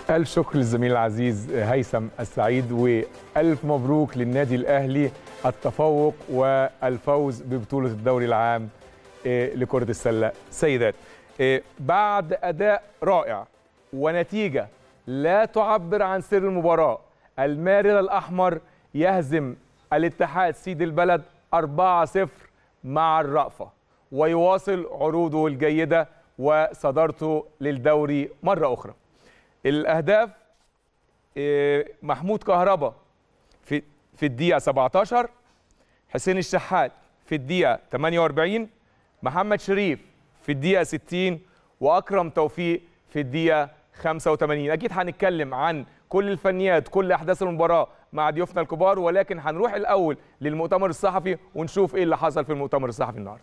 ألف شكر للزميل العزيز هيثم السعيد وألف مبروك للنادي الأهلي التفوق والفوز ببطولة الدوري العام آه، لكرة السلة سيدات آه، بعد أداء رائع ونتيجة لا تعبر عن سر المباراة المارد الأحمر يهزم الاتحاد سيد البلد 4-0 مع الرأفة ويواصل عروضه الجيدة وصدارته للدوري مرة أخرى الاهداف آه، محمود كهربا في في الدقيقه 17 حسين الشحات في الدقيقه 48 محمد شريف في الدقيقه 60 واكرم توفيق في الدقيقه 85 اكيد هنتكلم عن كل الفنيات كل احداث المباراه مع ضيوفنا الكبار ولكن هنروح الاول للمؤتمر الصحفي ونشوف ايه اللي حصل في المؤتمر الصحفي النهارده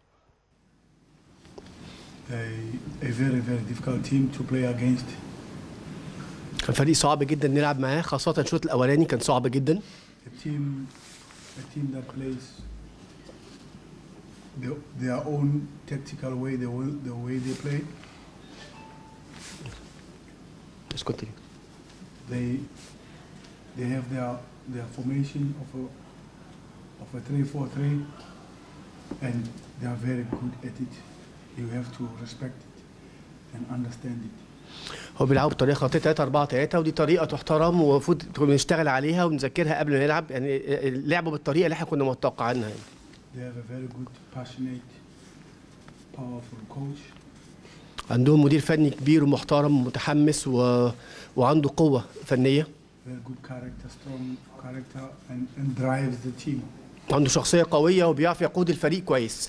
a, a very, very difficult team to play against. كان فريق صعب جدا نلعب معاه خاصة الشوط الأولاني كان صعب جدا A team, a team that plays the, their own tactical way, the, way- the way they play. بس كنت They, they have their, their formation of a, of a 3-4-3 and they are very good at it. You have to respect it and understand it. هو بيلعبوا بطريقة خطية 3 4 3 ودي طريقة تحترم ومفروض نشتغل عليها ونذاكرها قبل ما نلعب يعني لعبوا بالطريقة اللي احنا كنا متوقعينها يعني. They have a very good, passionate, powerful coach. عندهم مدير فني كبير ومحترم ومتحمس و... وعنده قوة فنية very good character, strong character, and, and drives the team. عنده شخصية قوية وبيعرف يقود الفريق كويس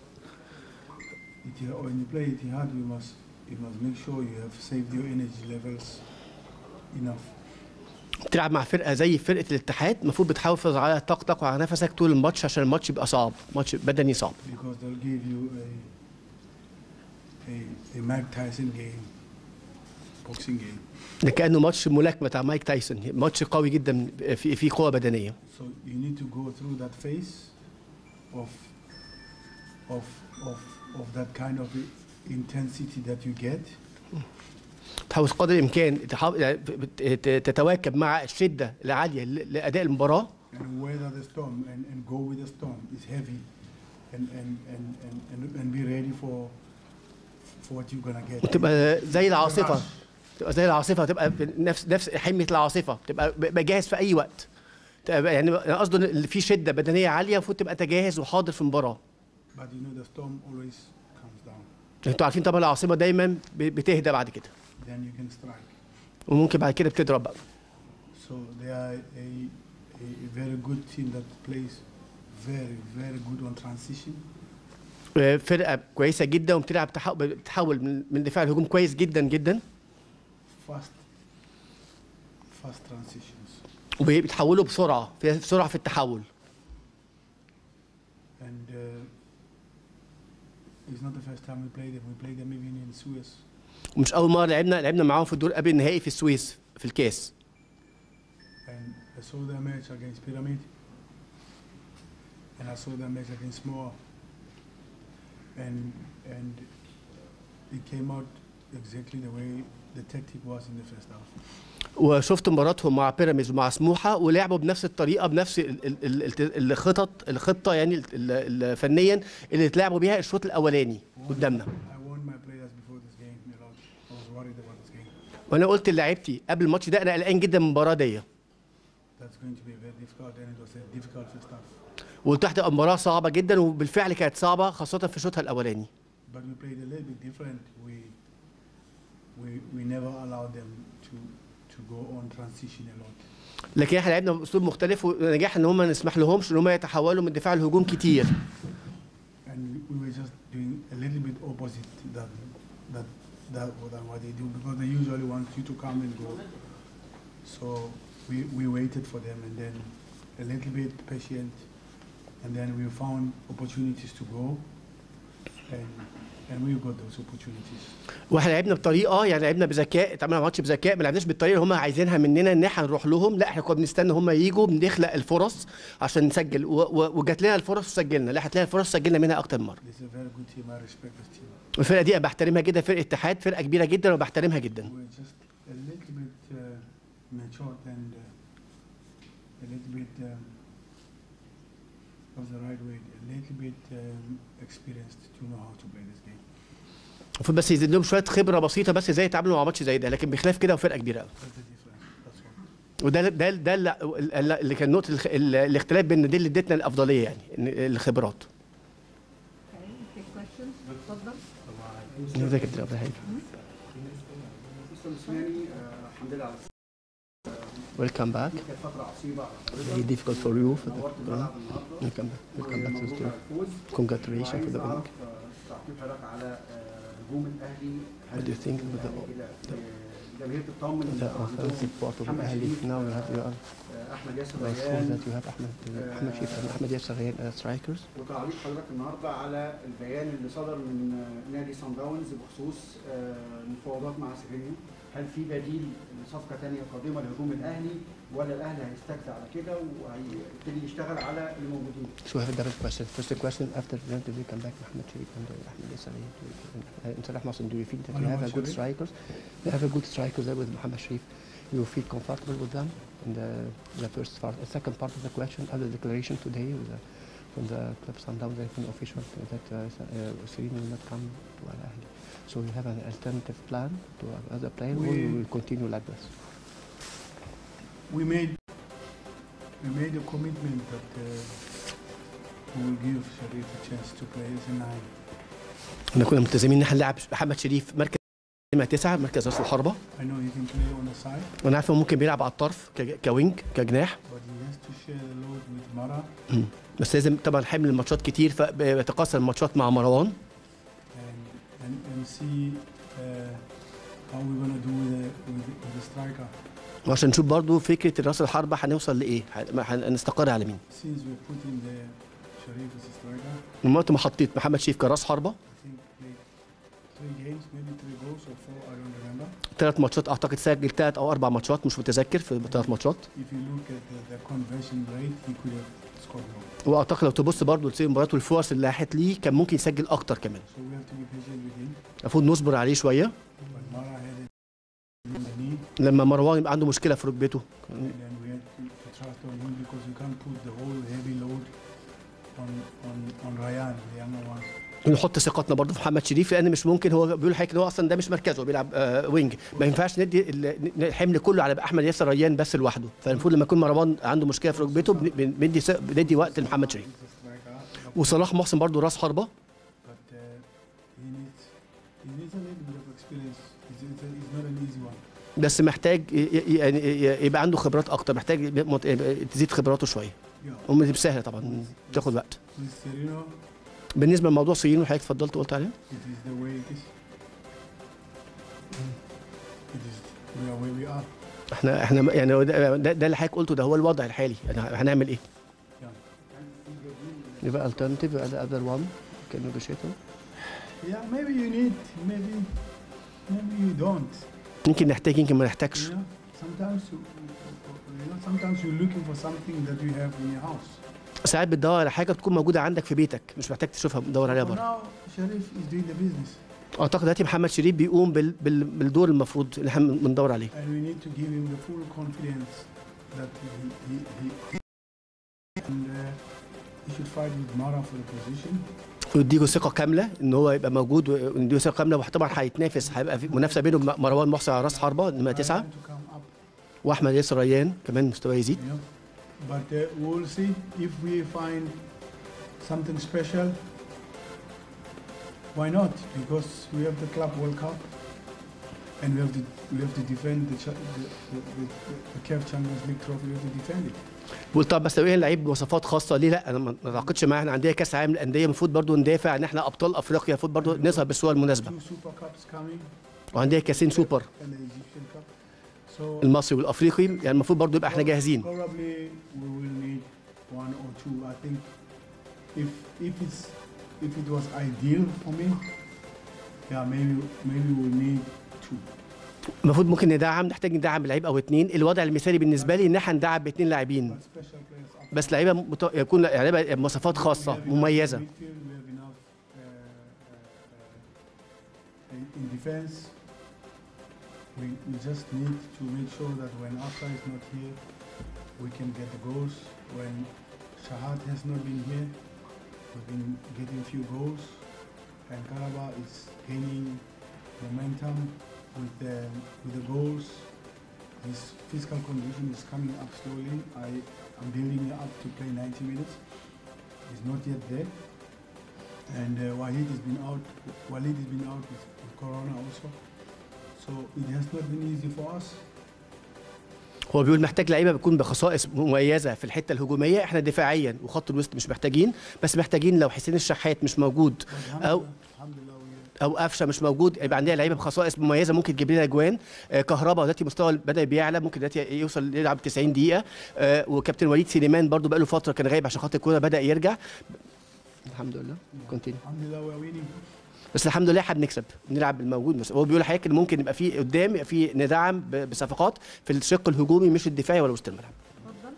It, when you play Etihad, you must you must make sure you have saved your energy levels enough. بتلعب مع فرقة زي فرقة الاتحاد المفروض بتحافظ على طاقتك وعلى نفسك طول الماتش عشان الماتش يبقى صعب ماتش بدني صعب because they'll give you a a, a Mike Tyson game, boxing game. ده كأنه ماتش ملاكمة بتاع مايك تايسون ماتش قوي جدا في في قوة بدنية So you need to go through that phase of of of of that kind of intensity that you get, تحاول قدر الإمكان تحاول- يعني بت- ت- تتواكب مع الشدة العالية ل- لأداء المباراة and weather the storm and, and go with the storm. It's heavy, and and, and, and, and and be ready for for what you're gonna get. وتبقى زي العاصفة تبقى زي العاصفة تبقى نفس نفس حمية العاصفة تبقى ب- جاهز في أي وقت تبقى يعني أنا قصدي إن في شدة بدنية عالية المفروض تبقى أنت جاهز وحاضر في المباراة But you know the storm always comes down. انتوا عارفين طبعا العاصفة دايما ب- بتهدى بعد كده Then you can strike. وممكن بعد كده بتضرب بقى So they are a, a, a very good team that plays very very good on transition. فرقة كويسة جدا وبتلعب تحو- بتحول من من دفاع الهجوم كويس جدا جدا Fast fast transitions. وبيتحولوا بسرعة في سرعة في التحول And uh, it's not the first time we play them. We play them even in Suez. ومش أول مرة لعبنا لعبنا معاهم في الدور قبل النهائي في السويس في الكاس And I saw their match against Pyramid. And I saw their match against Moa. And and it came out exactly the way the tactic was in the first half. وشفت مباراتهم مع بيراميدز ومع سموحة ولعبوا بنفس الطريقة بنفس ال- ال- ال- الخطط الخطة يعني ال- ال- الفنيا اللي اتلعبوا بيها الشوط الأولاني قدامنا I warned my players before this game a lot. I was worried about this game. وانا قلت للاعيبتي قبل الماتش ده انا قلقان جدا من المباراه دي That's going to be very difficult, and it was a difficult first half. وقلت هتبقى مباراه صعبه جدا وبالفعل كانت صعبه خاصه في شوطها الاولاني But we played a little bit different. We we we never allowed them to to go on transition a lot. لكن احنا لعبنا باسلوب مختلف ونجاح ان هم ما نسمح لهمش ان هم يتحولوا من دفاع الهجوم كتير And we were just doing a little bit opposite that that that than what they do because they usually want you to come and go. So we, we waited for them and then a little bit patient and then we found opportunities to go and and we got those opportunities. واحنا لعبنا بطريقه يعني لعبنا بذكاء اتعاملنا مع الماتش بذكاء ما لعبناش بالطريقه اللي هم عايزينها مننا ان احنا نروح لهم لا احنا كنا بنستنى هم يجوا بنخلق الفرص عشان نسجل و- و- وجات لنا الفرص وسجلنا لا هتلاقي الفرص سجلنا منها اكتر من مره This is a very good team. I respect this team. الفرقه دي انا بحترمها جدا فرقه اتحاد فرقه كبيره جدا وبحترمها جدا We're just a little bit matured and uh, a little bit um, of the right way, a little bit um, experienced to know how to play this game. المفروض بس يزيد لهم شويه خبره بسيطه بس ازاي يتعاملوا مع ماتش زي ده لكن بخلاف كده وفرقه كبيره قوي That's the difference. That's all. وده ده ده اللي, اللي كان نقطه الخ- ال- الاختلاف بين دي اللي ادتنا الافضليه يعني إن الخبرات Okay, take questions. اتفضل. ده كده ده حاجه مستر مسلماني آه، الحمد لله على ويلكم باك كانت فتره عصيبه على very حضرتك difficult for you for نورت the الملعب النهارده ويلكم باك ويلكم باك مبروك to على the الفوز congratulations for the وعايز win اعرف آه، تعقيب حضرتك على آه، هجوم الاهلي What do you think with the- الجماهير تطمن the إن عندهم offensive part of محمد Ahly شريف، now you have your آه، احمد ياسر nice goal ريان that you have Ahmed Ahmed Shif and Ahmed Yasser Rayyan as strikers وتعليق حضرتك النهارده على البيان اللي صدر من آه، نادي سان داونز بخصوص آه، المفاوضات مع سيفينيو هل في بديل لصفقه ثانيه قادمه لهجوم الاهلي ولا الاهلي هيستكفي على كده وهيبتدي يشتغل على الموجودين؟ So we have a double question. First the question after then we come back Mohamed Sharif and uh, Ahmed Yasser Rayyan. Uh, and Salah Mohsen, do you feel that you have a good Mohamed strikers? You have a good strikers there with Mohamed Sharif. You feel comfortable with them in the, the first part. The second part of the question, other declaration today with the, from the club Sundowns and from the official that uh, uh, Serena will not come to Al Ahly. So you have an alternative plan to another plan, or We- you will continue like this? We made we made a commitment that uh, we will give Sharif a chance to play as a nine. احنا كنا ملتزمين ان احنا نلعب محمد شريف مركز نمرة تسعة مركز راس الحربة I know he can play on the side, وانا عارف انه ممكن بيلعب على الطرف ك- كوينج كجناح but he has to share the load with Mara مم. بس لازم طبعا حمل الماتشات كتير فبيتقاسم الماتشات مع مروان and and, and see uh, how we're gonna do with the, with the, with the striker. وعشان نشوف برضو فكره راس الحربه هنوصل لايه هن- هنستقر على مين Since we're putting the Sharif as a striker, من وقت ما حطيت محمد شريف كراس حربه I think played three games, maybe three goals or four, I don't remember. ثلاث ماتشات اعتقد سجل ثلاث او اربع ماتشات مش متذكر في ثلاث ماتشات If you look at the, the conversion rate, he could have scored more. واعتقد لو تبص برضو لسير المباريات والفرص اللي لاحت ليه كان ممكن يسجل اكتر كمان So we have to be patient with him. المفروض نصبر عليه شويه But Mara had it in the knee, لما مروان يبقى عنده مشكله في ركبته and then we had to, to trust on him because you can't put the whole heavy load on on on Ryan, the younger one. نحط ثقتنا برضو في محمد شريف لان مش ممكن هو بيقول حضرتك ان هو اصلا ده مش مركزه بيلعب آه وينج ما ينفعش ندي ال- الحمل كله على احمد ياسر ريان بس لوحده فالمفروض لما يكون مروان عنده مشكله في ركبته بن- بن- بندي س- بندي وقت لمحمد شريف He's a striker, وصلاح محسن برضو راس حربه but uh, he needs he needs a little bit of experience. It's, it's, a, it's not an easy one. بس محتاج ي- ي- يعني ي- يبقى عنده خبرات اكتر محتاج مت- تزيد خبراته شويه Yeah. ومش سهله طبعا تاخد وقت With Sereno, بالنسبه لموضوع سيرين وحضرتك اتفضلت وقلت عليه it is the way it is. It is we are where we are. احنا احنا يعني هو ده, ده, ده اللي حضرتك قلته ده هو الوضع الحالي يعني هنعمل ايه؟ يبقى alternative يبقى the other one can negotiate Yeah, maybe you need, maybe, maybe you don't. يمكن نحتاج يمكن ما نحتاجش You know, sometimes you, you know, sometimes you're looking for something that you have in your house. ساعات بتدور على حاجه بتكون موجوده عندك في بيتك مش محتاج تشوفها تدور عليها For بره now, Sharif is doing the business, اعتقد دلوقتي محمد شريف بيقوم بال بال بالدور المفروض اللي احنا بندور عليه and we need to give him the full confidence that he, he, he and uh, he should fight with Mara for the position. ونديله ثقه كامله ان هو يبقى موجود ونديله ثقه كامله وطبعا هيتنافس هيبقى في منافسه بينه وبين مروان محسن على راس حربه نمره تسعه Ryan to come up, واحمد ياسر ريان كمان مستواه يزيد you know. But uh, we'll see if we find something special. Why not? Because we have the Club World Cup, and we have to we have to defend the cha- the, the, the, the CAF Champions League trophy. We have to defend it. بقول طب بس لو ايه لعيب بمواصفات خاصه ليه لا انا ما ما اعتقدش معاه احنا عندنا كاس عالم للانديه المفروض برضو ندافع ان احنا ابطال افريقيا المفروض برضو نظهر بالصوره المناسبه Two Super Cups coming, وعندنا كاسين سوبر and the Egyptian Cup. So المصري والافريقي يعني المفروض برضو يبقى احنا جاهزين Probably we will need one or two. I think if if it's if it was ideal for me, yeah, maybe maybe we'll need two. المفروض ممكن ندعم نحتاج ندعم لعيب او اتنين الوضع المثالي بالنسبه لي ان احنا ندعم باثنين لاعبين But special players up. بس لعيبه مت... يكون يعني لعيبة مواصفات We خاصه have enough مميزه in midfield, we have enough uh, uh, uh, in in defense. we, we just need to make sure that when Afra is not here, we can get the goals. When Shahad has not been here, we've been getting few goals. And Karabakh is gaining momentum with the, with the goals. His physical condition is coming up slowly. I, I'm building it up to play 90 minutes. He's not yet there. And uh, Wahid has been out. Walid has been out with, with Corona also. So it has not been easy for us. هو بيقول محتاج لعيبه بتكون بخصائص مميزه في الحته الهجوميه احنا دفاعيا وخط الوسط مش محتاجين بس محتاجين لو حسين الشحات مش موجود But أو alhamdulillah, alhamdulillah we او قفشه مش موجود يبقى عندنا لعيبه بخصائص مميزه ممكن تجيب لنا اجوان آه كهربا دلوقتي مستوى بدا بيعلى ممكن دلوقتي يوصل يلعب 90 دقيقه آه وكابتن وليد سليمان برضو بقى له فتره كان غايب عشان خاطر الكوره بدا يرجع الحمد لله كونتينيو alhamdulillah we're winning. بس الحمد لله احنا بنكسب بنلعب بالموجود بس هو بيقول حضرتك ان ممكن يبقى في قدام يبقى في ندعم ب- بصفقات في الشق الهجومي مش الدفاعي ولا وسط الملعب اتفضل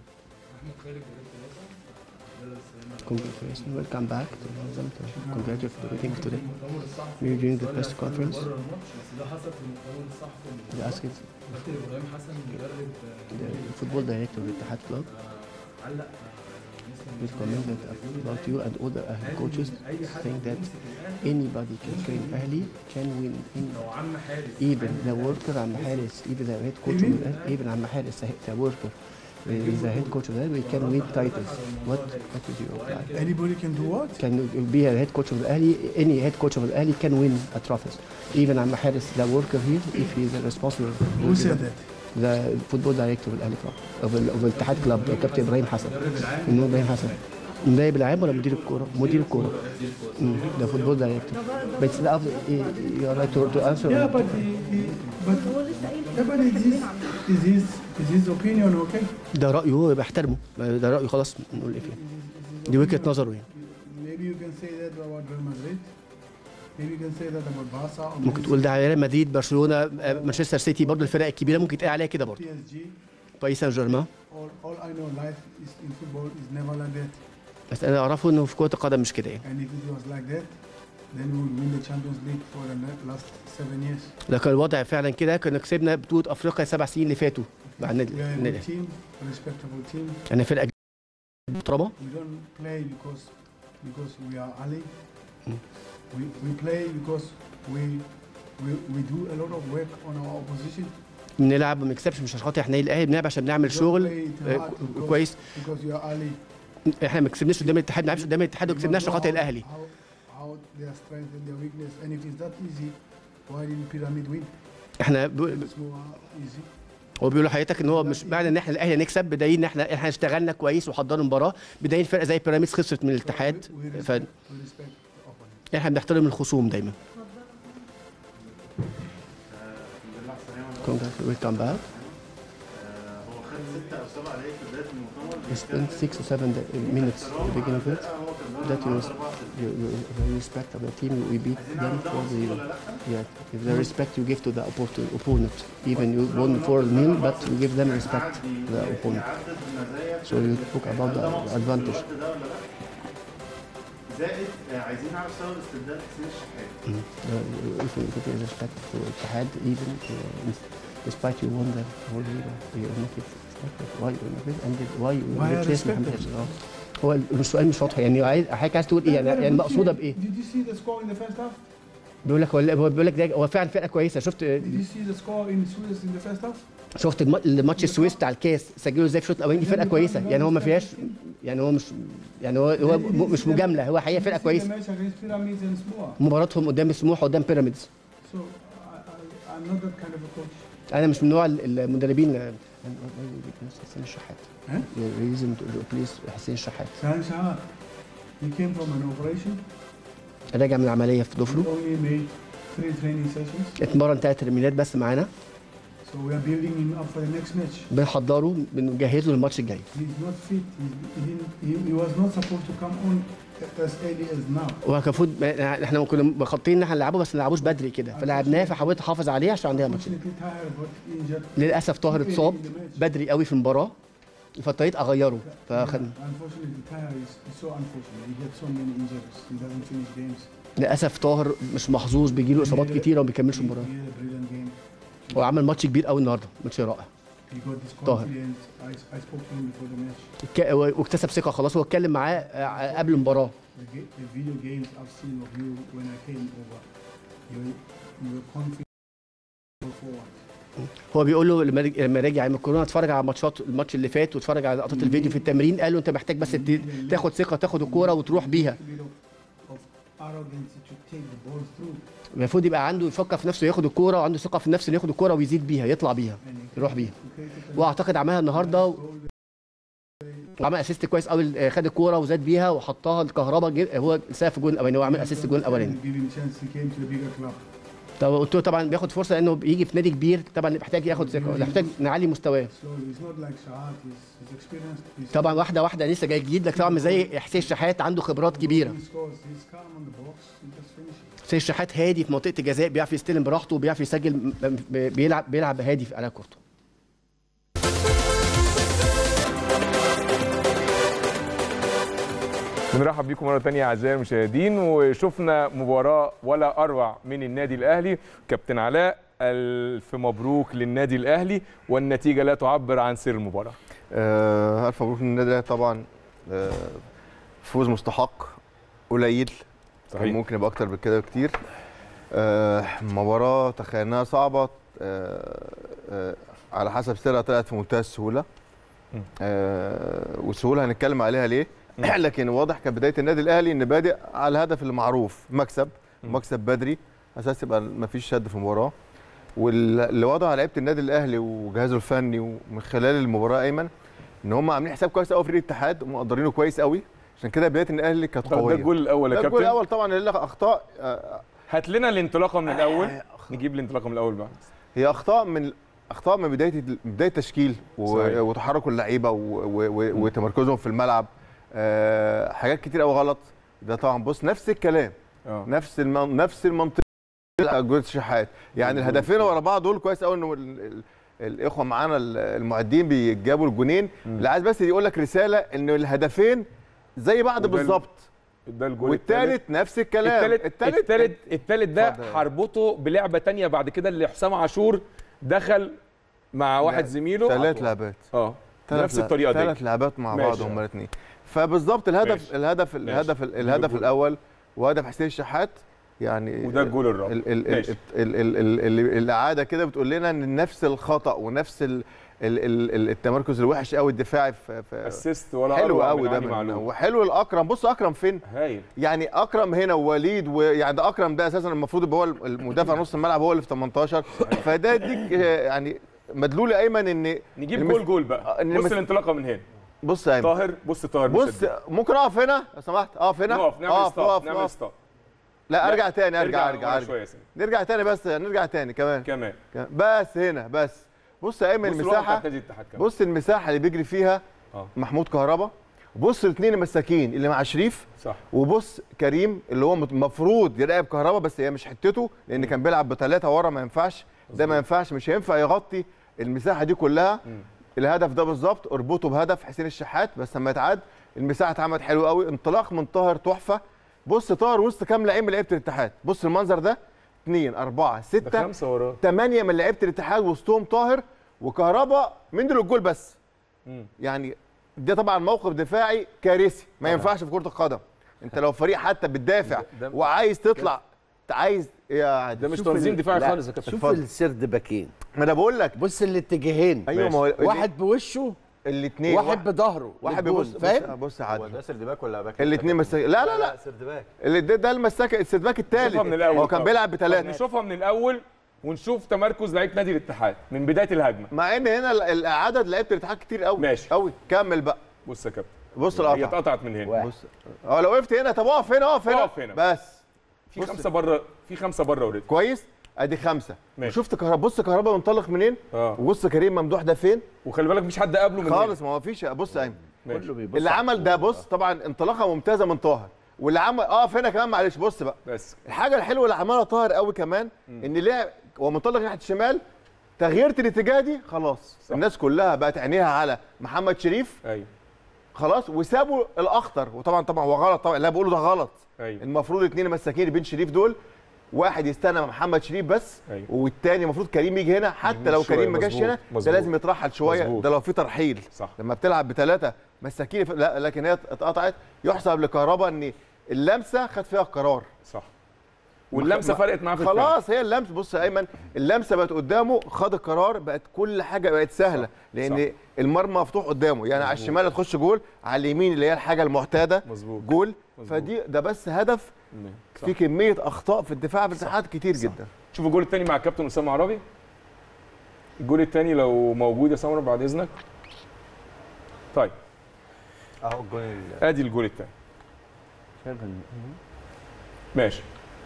Congratulations, welcome back to London to congratulate for the meeting today. We're doing the press conference. بره الماتش بس ده حصل في المؤتمر الصحفي They asked كابتن ابراهيم حسن مدرب the football director of Ittihad Club آه، علق with comment about you and all the Ahli coaches saying that anybody can train Ahli can win any لو عم حارس even the worker عم حارس even the head coach of the even عم حارس the worker uh, is the head coach of the we can win titles what what would you apply Anybody can do what? can be a head coach of the Ahli any head coach of the Ahli can win a trophies even عم حارس the worker here if he is responsible Who said that? the football director of Ahli club of ال- of الاتحاد كلاب كابتن ابراهيم حسن انه ابراهيم حسن المدرب العام ولا مدير الكوره؟ مدير الكوره ده فوتبول دايركتور بس لا افضل يو رايت تو Yeah, انسر but he, he, but هو لسه قايل yeah, but is his, is his is his opinion okay? ده رايه هو بحترمه ده رايه خلاص نقول ايه فيه دي وجهه نظره يعني Maybe you can say that about Real Madrid. Maybe you can say that about Barca or ممكن تقول ده على ريال مدريد برشلونه آه، مانشستر سيتي برضه الفرق الكبيره ممكن يتقال عليها كده برضه PSG. باريس سان جيرمان All, all I know, life is in football is never like that. بس انا اعرفه انه في كره القدم مش كده يعني And if it was like that, then we would win the Champions League for the last seven years. لو كان الوضع فعلا كده كنا كسبنا بطوله افريقيا السبع سنين اللي فاتوا مع النادي We are a النادي good team, a respectable team. يعني فرقه محترمه We don't play because because we are Ali. Mm. We, we play because we, we we do a lot of work on our opposition. بنلعب ما بنكسبش مش عشان خاطر احنا الاهلي بنلعب عشان نعمل We don't شغل play it آه، hard كو- because- كويس Because you are Ali. احنا ما كسبناش قدام الاتحاد ما بنلعبش قدام الاتحاد We وكسبناش must عشان know خاطر how- الاهلي How, how their strength and their weakness. And if it's that easy, why didn't Pyramid win? احنا ب... It's more easy. هو بيقول لحضرتك ان هو مش معنى ان احنا الاهلي نكسب بدليل ان احنا احنا اشتغلنا كويس وحضرنا المباراه بدليل فرقه زي بيراميدز خسرت من الاتحاد So we, we ف respect, we respect the opponent. احنا بنحترم الخصوم دايما ويلكم باك هو خد ستة أو سبعة دقايق في بداية المؤتمر We spent six or seven da- minutes at the beginning of it. هو كان That you, you, you, the respect of the team, we beat them for the yeah, the respect you give to the oppo- opponent. Even you won for nil, but you give them respect the opponent. عدد المزايا So you talk about the advantage. الوقت ده ولا لا؟ زائد آه، عايزين نعرف سبب استبدال حسين الشحات Mm. Uh, if you put your respect to Ittihad, even uh, despite you won the world league, you make it respected. Why you make it and then why you Why I replace respect Mohamed it? Hafez? آه. هو السؤال مش واضح يعني عايز حضرتك عايز تقول ايه يعني, يعني مقصوده بايه؟ Did you see the score in the first half? بيقول لك هو هو بيقول لك ده هو فعلا فرقه كويسه شفت Did you see the score in Suez in the first half? شفت الم- الماتش السويس بتاع الكاس سجلوا ازاي في الشوط الاولاني دي فرقه كويسه يعني هو ما فيهاش يعني هو مش يعني هو هو م- مش مجامله هو حقيقه فرقه Did you see the كويسه match against Pyramids and Smoa? مباراتهم قدام سموحه وقدام بيراميدز So I, I, I'm not that kind of a coach. انا مش من نوع ال- المدربين حسين الشحات ها؟ ريزن بليز حسين الشحات San Shahar, he came from an operation. راجع من العمليه في He ضفره only made three training sessions. اتمرن ثلاث تمرينات بس معانا So we are building him up for the next match. بنحضره بنجهزه للماتش الجاي He's not fit. He's, he, didn't, he, he was not supposed to come on as early as now. هو كان المفروض ما- احنا كنا مخططين ان احنا نلعبه بس ما نلعبوش بدري كده فلعبناه فحاولت احافظ عليه عشان عندنا ماتش Unfortunately, Tahir got injured. للاسف طاهر اتصاب بدري قوي في المباراه فاضطريت اغيره فخد Unfortunately, Tahir is, is so unfortunate. He had so many injuries. He doesn't finish games. للاسف طاهر مش محظوظ بيجيله اصابات كتيره وما بيكملش He- المباراه He had a brilliant game. هو عمل ماتش كبير قوي النهارده ماتش رائع He got this طاهر. confidence. I, I spoke to him before the match. ك- واكتسب ثقه خلاص هو اتكلم معاه آه، قبل المباراه The, ga- the video games I've seen of you when I came over, you you were confident go forward. هو بيقول له لما رج- لما رجع من الكورونا اتفرج على ماتشات الماتش اللي فات واتفرج على لقطات الفيديو في التمرين قال له انت محتاج بس ت- تاخد ثقه تاخد الكوره وتروح بيها A bit of, of arrogance to take the ball through. المفروض يبقى عنده يفكر في نفسه ياخد الكوره وعنده ثقه في النفس انه ياخد الكوره ويزيد بيها يطلع بيها And he يروح بيها created a واعتقد عملها النهارده goal وعمل اسيست كويس قوي آه، خد الكوره وزاد بيها وحطها الكهرباء جه- هو سقف في الجون الاولاني هو عمل اسيست الجون الاولاني Give him chance. He came to a bigger club. طب قلت له طبعا بياخد فرصه لانه بيجي في نادي كبير طبعا محتاج ياخد ثقه محتاج نعلي مستواه Slowly. He's not like Shahat. He's, he's experienced. He's طبعا واحده واحده لسه جاي جديد لك طبعا مش زي حسين الشحات عنده خبرات كبيره He scores. He's calm on the box. He just finishes. حسين الشحات هادي في منطقه الجزاء بيعرف يستلم براحته وبيعرف يسجل م- م- بيلعب بيلعب هادي على كورته بنرحب بيكم مره تانية اعزائي المشاهدين وشفنا مباراه ولا اروع من النادي الاهلي كابتن علاء الف مبروك للنادي الاهلي والنتيجه لا تعبر عن سر المباراه آه، الف مبروك للنادي الاهلي طبعا آه، فوز مستحق قليل كان ممكن يبقى اكتر من كده بكتير آه، مباراه تخيلناها صعبه آه، آه، على حسب سيرها طلعت في منتهى السهوله م. آه، والسهوله هنتكلم عليها ليه لكن واضح كان بدايه النادي الاهلي ان بادئ على الهدف اللي معروف مكسب م. مكسب بدري اساس يبقى ما فيش شد في المباراه واللي وضع لعيبه النادي الاهلي وجهازه الفني ومن خلال المباراه ايمن ان هم عاملين حساب كويس قوي في الاتحاد ومقدرينه كويس قوي عشان كده بدايه النادي كانت طب ده قويه الجول الاول يا ده الجول كابتن الاول طبعا اللي لها اخطاء آه، هات لنا الانطلاقه من الاول نجيب الانطلاقه من الاول بقى هي اخطاء من اخطاء من بدايه بدايه التشكيل و- صحيح. وتحرك اللعيبه و- و- و- وتمركزهم في الملعب آه، حاجات كتير قوي غلط ده طبعا بص نفس الكلام اه نفس المن... نفس المنطقه جول الشحات يعني الهدفين ورا بعض دول كويس قوي انه ال... ال... الاخوه معانا ال- المعدين بيجابوا الجونين اللي عايز بس يقول لك رساله ان الهدفين زي بعض وده ال- بالظبط ده الجول والثالث نفس الكلام التالت التالت التالت ده اتفضل. هربطه بلعبه تانية بعد كده اللي حسام عاشور دخل مع واحد زميله ثلاث لعبات اه ثلاث بنفس الطريقه دي ثلاث لعبات مع ماشي. بعض هما الاثنين فبالظبط الهدف ماشي. الهدف ماشي. الهدف الهدف الجول. الاول وهدف حسين الشحات يعني وده الجول الرابع ال- ال- ماشي. ال- ال- ال- ال- ال- العاده كده بتقول لنا ان نفس الخطا ونفس ال- ال- ال- ال- التمركز الوحش قوي الدفاعي في في اسيست ولا حلو أروع قوي من ده علي من معلول. وحلو الاكرم بص اكرم فين هايل يعني اكرم هنا ووليد ويعني ده اكرم ده اساسا المفروض يبقى هو المدافع نص الملعب هو اللي في 18 فده يديك آه، يعني مدلول ايمن ان نجيب المس- جول جول بقى آه، إن بص المس- الانطلاقه من هنا بص يا ايمن طاهر بص طاهر بص بيشد. ممكن اقف هنا لو سمحت اقف هنا نقف نعمل اقف ستوب اقف نعمل اقف ستوب لا ارجع تاني ارجع ارجع ارجع ورا ارجع شويه سنة. نرجع تاني بس نرجع تاني كمان كمان بس هنا بس بص يا ايمن بص الوقت المساحه بتاعت نادي الاتحاد كمان بص المساحه اللي بيجري فيها اه محمود كهربا بص الاثنين المساكين اللي مع شريف صح وبص كريم اللي هو المفروض يراقب كهربا بس هي مش حتته لان كان بيلعب بثلاثه ورا ما ينفعش ده ما ينفعش مش هينفع يغطي المساحه دي كلها مم. الهدف ده بالظبط اربطه بهدف حسين الشحات بس لما يتعاد المساحه اتعملت حلو قوي انطلاق من طاهر تحفه بص طاهر وسط كام لعيب من لعيبه الاتحاد بص المنظر ده اثنين اربعه ده سته خمسه وراه ثمانيه من لعيبه الاتحاد وسطهم طاهر وكهربا من دول الجول بس مم. يعني ده طبعا موقف دفاعي كارثي ما طبعاً. ينفعش في كره القدم انت لو فريق حتى بتدافع ده- ده- وعايز تطلع عايز يا ده مش شوف تنظيم ال- دفاعي لا، خالص يا كابتن شوف اتفضل. السرد باكين ما انا بقول لك بص الاتجاهين ايوه ما هو واحد بوشه الاثنين واحد بظهره واحد للجون، بيبص فاهم فاهم بص يا عادل ده سردباك ولا باك الاثنين مساك لا لا لا سردباك اللي ده, ده المساك السدباك الثالث نشوفها من الاول هو كان طبعاً. بيلعب طب بثلاثه نشوفها من الاول ونشوف تمركز لعيبه نادي الاتحاد من بدايه الهجمه مع ان هنا ال- ال- عدد لعيبه الاتحاد كتير قوي ماشي. قوي كمل بقى بص يا كابتن بص هي القطع اتقطعت من هنا واحد. بص اه لو وقفت هنا طب اقف هنا اقف هنا اقف هنا. بس في بص. خمسه بره في خمسه بره اوريدي كويس ادي خمسه ماشي. وشفت كهربا بص كهربا منطلق منين اه وبص كريم ممدوح ده فين وخلي بالك مفيش حد قبله من هنا. خالص ما هو فيش بص يا ايمن ماشي. كله بيبص اللي على عمل ده الكورة. بص طبعا انطلاقه ممتازه من طاهر واللي عمل اقف هنا كمان معلش بص بقى بس الحاجه الحلوه اللي عملها طاهر قوي كمان ان لعب هو منطلق ناحيه الشمال تغييرة الاتجاه دي خلاص صح. الناس كلها بقت عينيها على محمد شريف ايوه خلاص وسابوا الاخطر وطبعا طبعا هو غلط طبعا اللي انا بقوله ده غلط ايوه المفروض الاثنين مساكين بين شريف دول واحد يستنى مع محمد شريف بس أيوة. والتاني المفروض كريم يجي هنا حتى يمين لو شوية، كريم ما جاش مظبوط، هنا مظبوط. ده لازم يترحل شويه مظبوط. ده لو في ترحيل صح لما بتلعب بثلاثه مساكين ف- لا لكن هي اتقطعت يحسب لكهربا ان اللمسه خد فيها القرار صح واللمسه ما- فرقت معاه في الفعل. خلاص هي اللمسه بص يا ايمن اللمسه بقت قدامه خد القرار بقت كل حاجه بقت سهله صح، لان صح. المرمى مفتوح قدامه يعني على مظبوط. الشمال تخش جول على اليمين اللي هي الحاجه المعتاده مظبوط جول مظبوط. فدي ده بس هدف صح. في كميه اخطاء في الدفاع بالساحات كتير جدا شوف الجول الثاني مع الكابتن اسامه عربي الجول الثاني لو موجود يا سمره بعد اذنك طيب اهو الجول ال- ادي الجول الثاني شايف ال- ماشي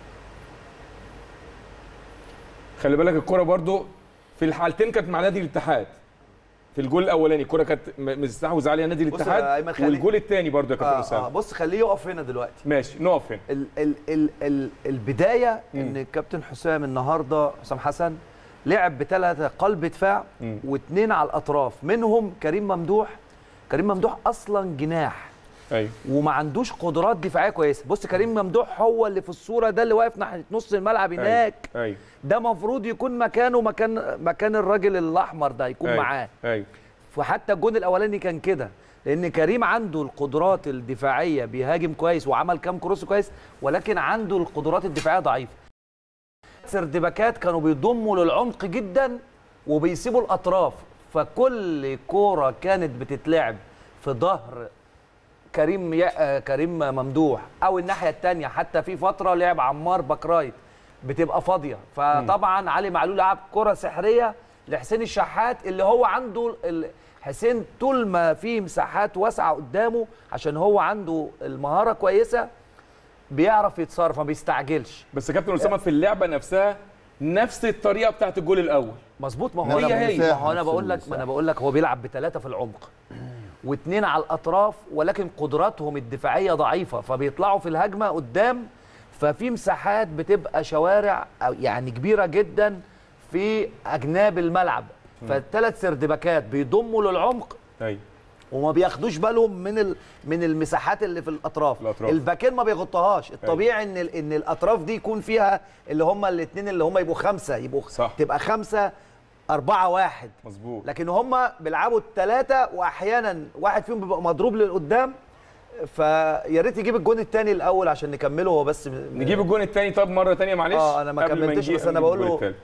خلي بالك الكرة برضو في الحالتين كانت مع نادي الاتحاد في الجول الاولاني الكرة كانت م- مستحوذ عليها نادي بص يا الاتحاد أيمن خلي- والجول الثاني برضو يا كابتن آه آه اسامه بص خليه يقف هنا دلوقتي ماشي نقف هنا ال ال ال ال البدايه مم. ان الكابتن حسام النهارده حسام حسن لعب بثلاثه قلب دفاع مم. واثنين على الاطراف منهم كريم ممدوح كريم ممدوح اصلا جناح ايوه وما عندوش قدرات دفاعيه كويسه بص كريم ممدوح هو اللي في الصوره ده اللي واقف ناحيه نص الملعب هناك ايوه ده مفروض يكون مكانه مكان مكان الراجل الاحمر ده يكون أيوة. معاه ايوه فحتى الجون الاولاني كان كده لان كريم عنده القدرات الدفاعيه بيهاجم كويس وعمل كام كروس كويس ولكن عنده القدرات الدفاعيه ضعيفه سردباكات كانوا بيضموا للعمق جدا وبيسيبوا الاطراف فكل كوره كانت بتتلعب في ظهر كريم يا... آه، كريم ممدوح او الناحيه الثانيه حتى في فتره لعب عمار باكرايت بتبقى فاضيه فطبعا علي معلول لعب كره سحريه لحسين الشحات اللي هو عنده ال... حسين طول ما في مساحات واسعه قدامه عشان هو عنده المهاره كويسه بيعرف يتصرف ما بيستعجلش بس يا كابتن اسامه في اللعبه نفسها نفس الطريقه بتاعت الجول الاول مظبوط ما هو هي انا هي. ما هو انا بقول لك ما انا بقول لك هو بيلعب بثلاثه في العمق واثنين على الاطراف ولكن قدراتهم الدفاعيه ضعيفه فبيطلعوا في الهجمه قدام ففي مساحات بتبقى شوارع أو يعني كبيره جدا في اجناب الملعب فالثلاث سردباكات بيضموا للعمق ايوه وما بياخدوش بالهم من ال... من المساحات اللي في الاطراف, الأطراف. الباكين ما بيغطوهاش الطبيعي ان ال... ان الاطراف دي يكون فيها اللي هم الاثنين اللي هم يبقوا خمسه يبقوا صح. تبقى خمسه أربعة واحد مظبوط لكن هم بيلعبوا الثلاثه واحيانا واحد فيهم بيبقى مضروب للقدام فيا ريت يجيب الجون الثاني الاول عشان نكمله هو بس م- نجيب الجون الثاني طب مره ثانيه معلش آه، أنا ما قبل كملتش، نجي- بس أنا نجيب بقول الجون له- التاني.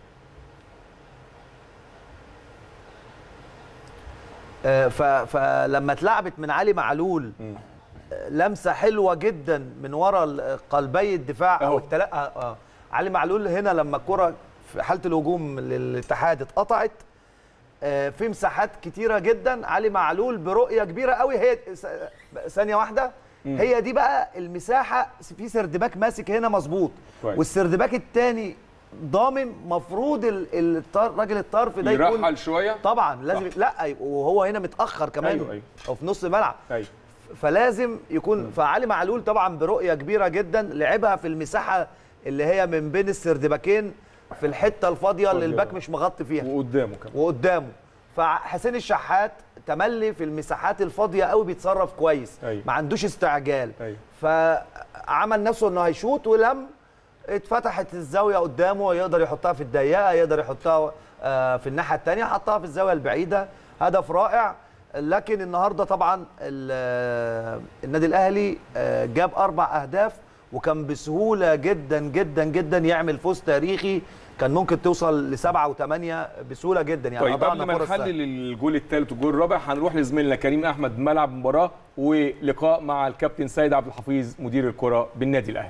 آه، ف... فلما اتلعبت من علي معلول آه، لمسه حلوه جدا من ورا ال- قلبي الدفاع أهو. او التلا... آه، آه. علي معلول هنا لما الكره في حاله الهجوم للاتحاد اتقطعت آه، في مساحات كتيره جدا علي معلول برؤيه كبيره قوي هي س- ثانيه واحده هي دي بقى المساحه في سردباك ماسك هنا مظبوط كويس. والسردباك الثاني ضامن مفروض ال- الطار راجل الطرف ده يكون يرحل شويه طبعا لازم صح. لا يبقى- وهو هنا متاخر كمان أيوة، أيوة. او في نص الملعب ايوه فلازم يكون فعلي معلول طبعا برؤيه كبيره جدا لعبها في المساحه اللي هي من بين السردباكين في الحته الفاضيه اللي الباك مش مغطي فيها وقدامه كمان وقدامه فحسين الشحات تملي في المساحات الفاضيه قوي بيتصرف كويس أيوة. ما عندوش استعجال أيوة. فعمل نفسه انه هيشوط ولم اتفتحت الزاويه قدامه يقدر يحطها في الضيقه يقدر يحطها آه، في الناحيه الثانيه حطها في الزاويه البعيده هدف رائع لكن النهارده طبعا ال- آه، النادي الاهلي آه، جاب اربع اهداف وكان بسهوله جدا جدا جدا يعمل فوز تاريخي كان ممكن توصل لسبعه وثمانيه بسهوله جدا يعني طيب قبل أضعنا ما فرص سهلة. نحلل الجول الثالث والجول الرابع هنروح لزميلنا كريم احمد ملعب المباراه ولقاء مع الكابتن سيد عبد الحفيظ مدير الكره بالنادي الاهلي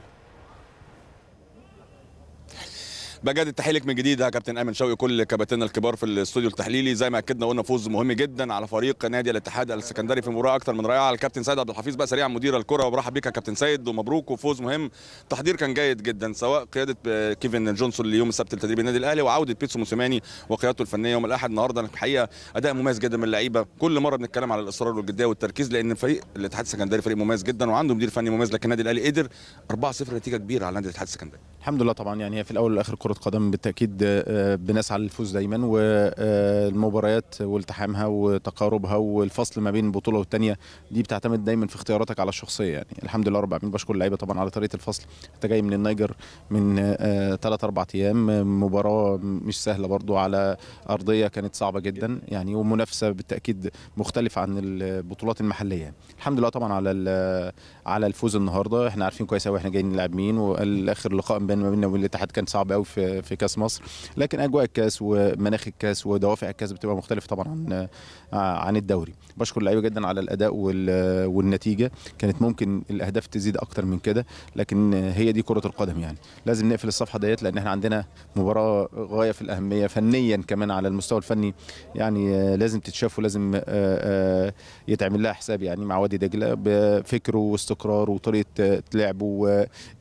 بجد التحيه لك من جديد يا كابتن ايمن شوقي كل كباتننا الكبار في الاستوديو التحليلي زي ما اكدنا قلنا فوز مهم جدا على فريق نادي الاتحاد السكندري في مباراه اكثر من رائعه الكابتن سيد عبد الحفيظ بقى سريعا مدير الكره وبرحب بيك يا كابتن سيد ومبروك وفوز مهم التحضير كان جيد جدا سواء قياده آه، كيفن جونسون ليوم السبت لتدريب النادي الاهلي وعوده بيتسو موسيماني وقيادته الفنيه يوم الاحد النهارده الحقيقه اداء مميز جدا من اللعيبه كل مره بنتكلم على الاصرار والجديه والتركيز لان فريق الاتحاد السكندري فريق مميز جدا وعنده مدير فني مميز لكن النادي الاهلي قدر 4-0 نتيجه كبيره على نادي الاتحاد السكندري الحمد لله طبعا يعني هي في الاول والاخر كره كره قدم بالتاكيد آه، بنسعى للفوز دايما والمباريات والتحامها وتقاربها والفصل ما بين بطوله والتانيه دي بتعتمد دايما في اختياراتك على الشخصيه يعني الحمد لله رب العالمين بشكر اللعيبه طبعا على طريقه الفصل انت جاي من النيجر من ثلاث اربع ايام آه، مباراه مش سهله برضو على ارضيه كانت صعبه جدا يعني ومنافسه بالتاكيد مختلفه عن البطولات المحليه يعني. الحمد لله طبعا على ال- على الفوز النهارده احنا عارفين كويس قوي احنا جايين نلعب مين واخر لقاء بين ما بيننا وبين الاتحاد كان صعب قوي في في كاس مصر لكن اجواء الكاس ومناخ الكاس ودوافع الكاس بتبقى مختلفه طبعا عن عن الدوري بشكر اللعيبه جدا على الاداء وال- والنتيجه كانت ممكن الاهداف تزيد اكتر من كده لكن هي دي كره القدم يعني لازم نقفل الصفحه ديت لان احنا عندنا مباراه غايه في الاهميه فنيا كمان على المستوى الفني يعني آه، لازم تتشاف ولازم آه، آه، يتعمل لها حساب يعني مع وادي دجله بفكره واستقراره وطريقه آه، لعبه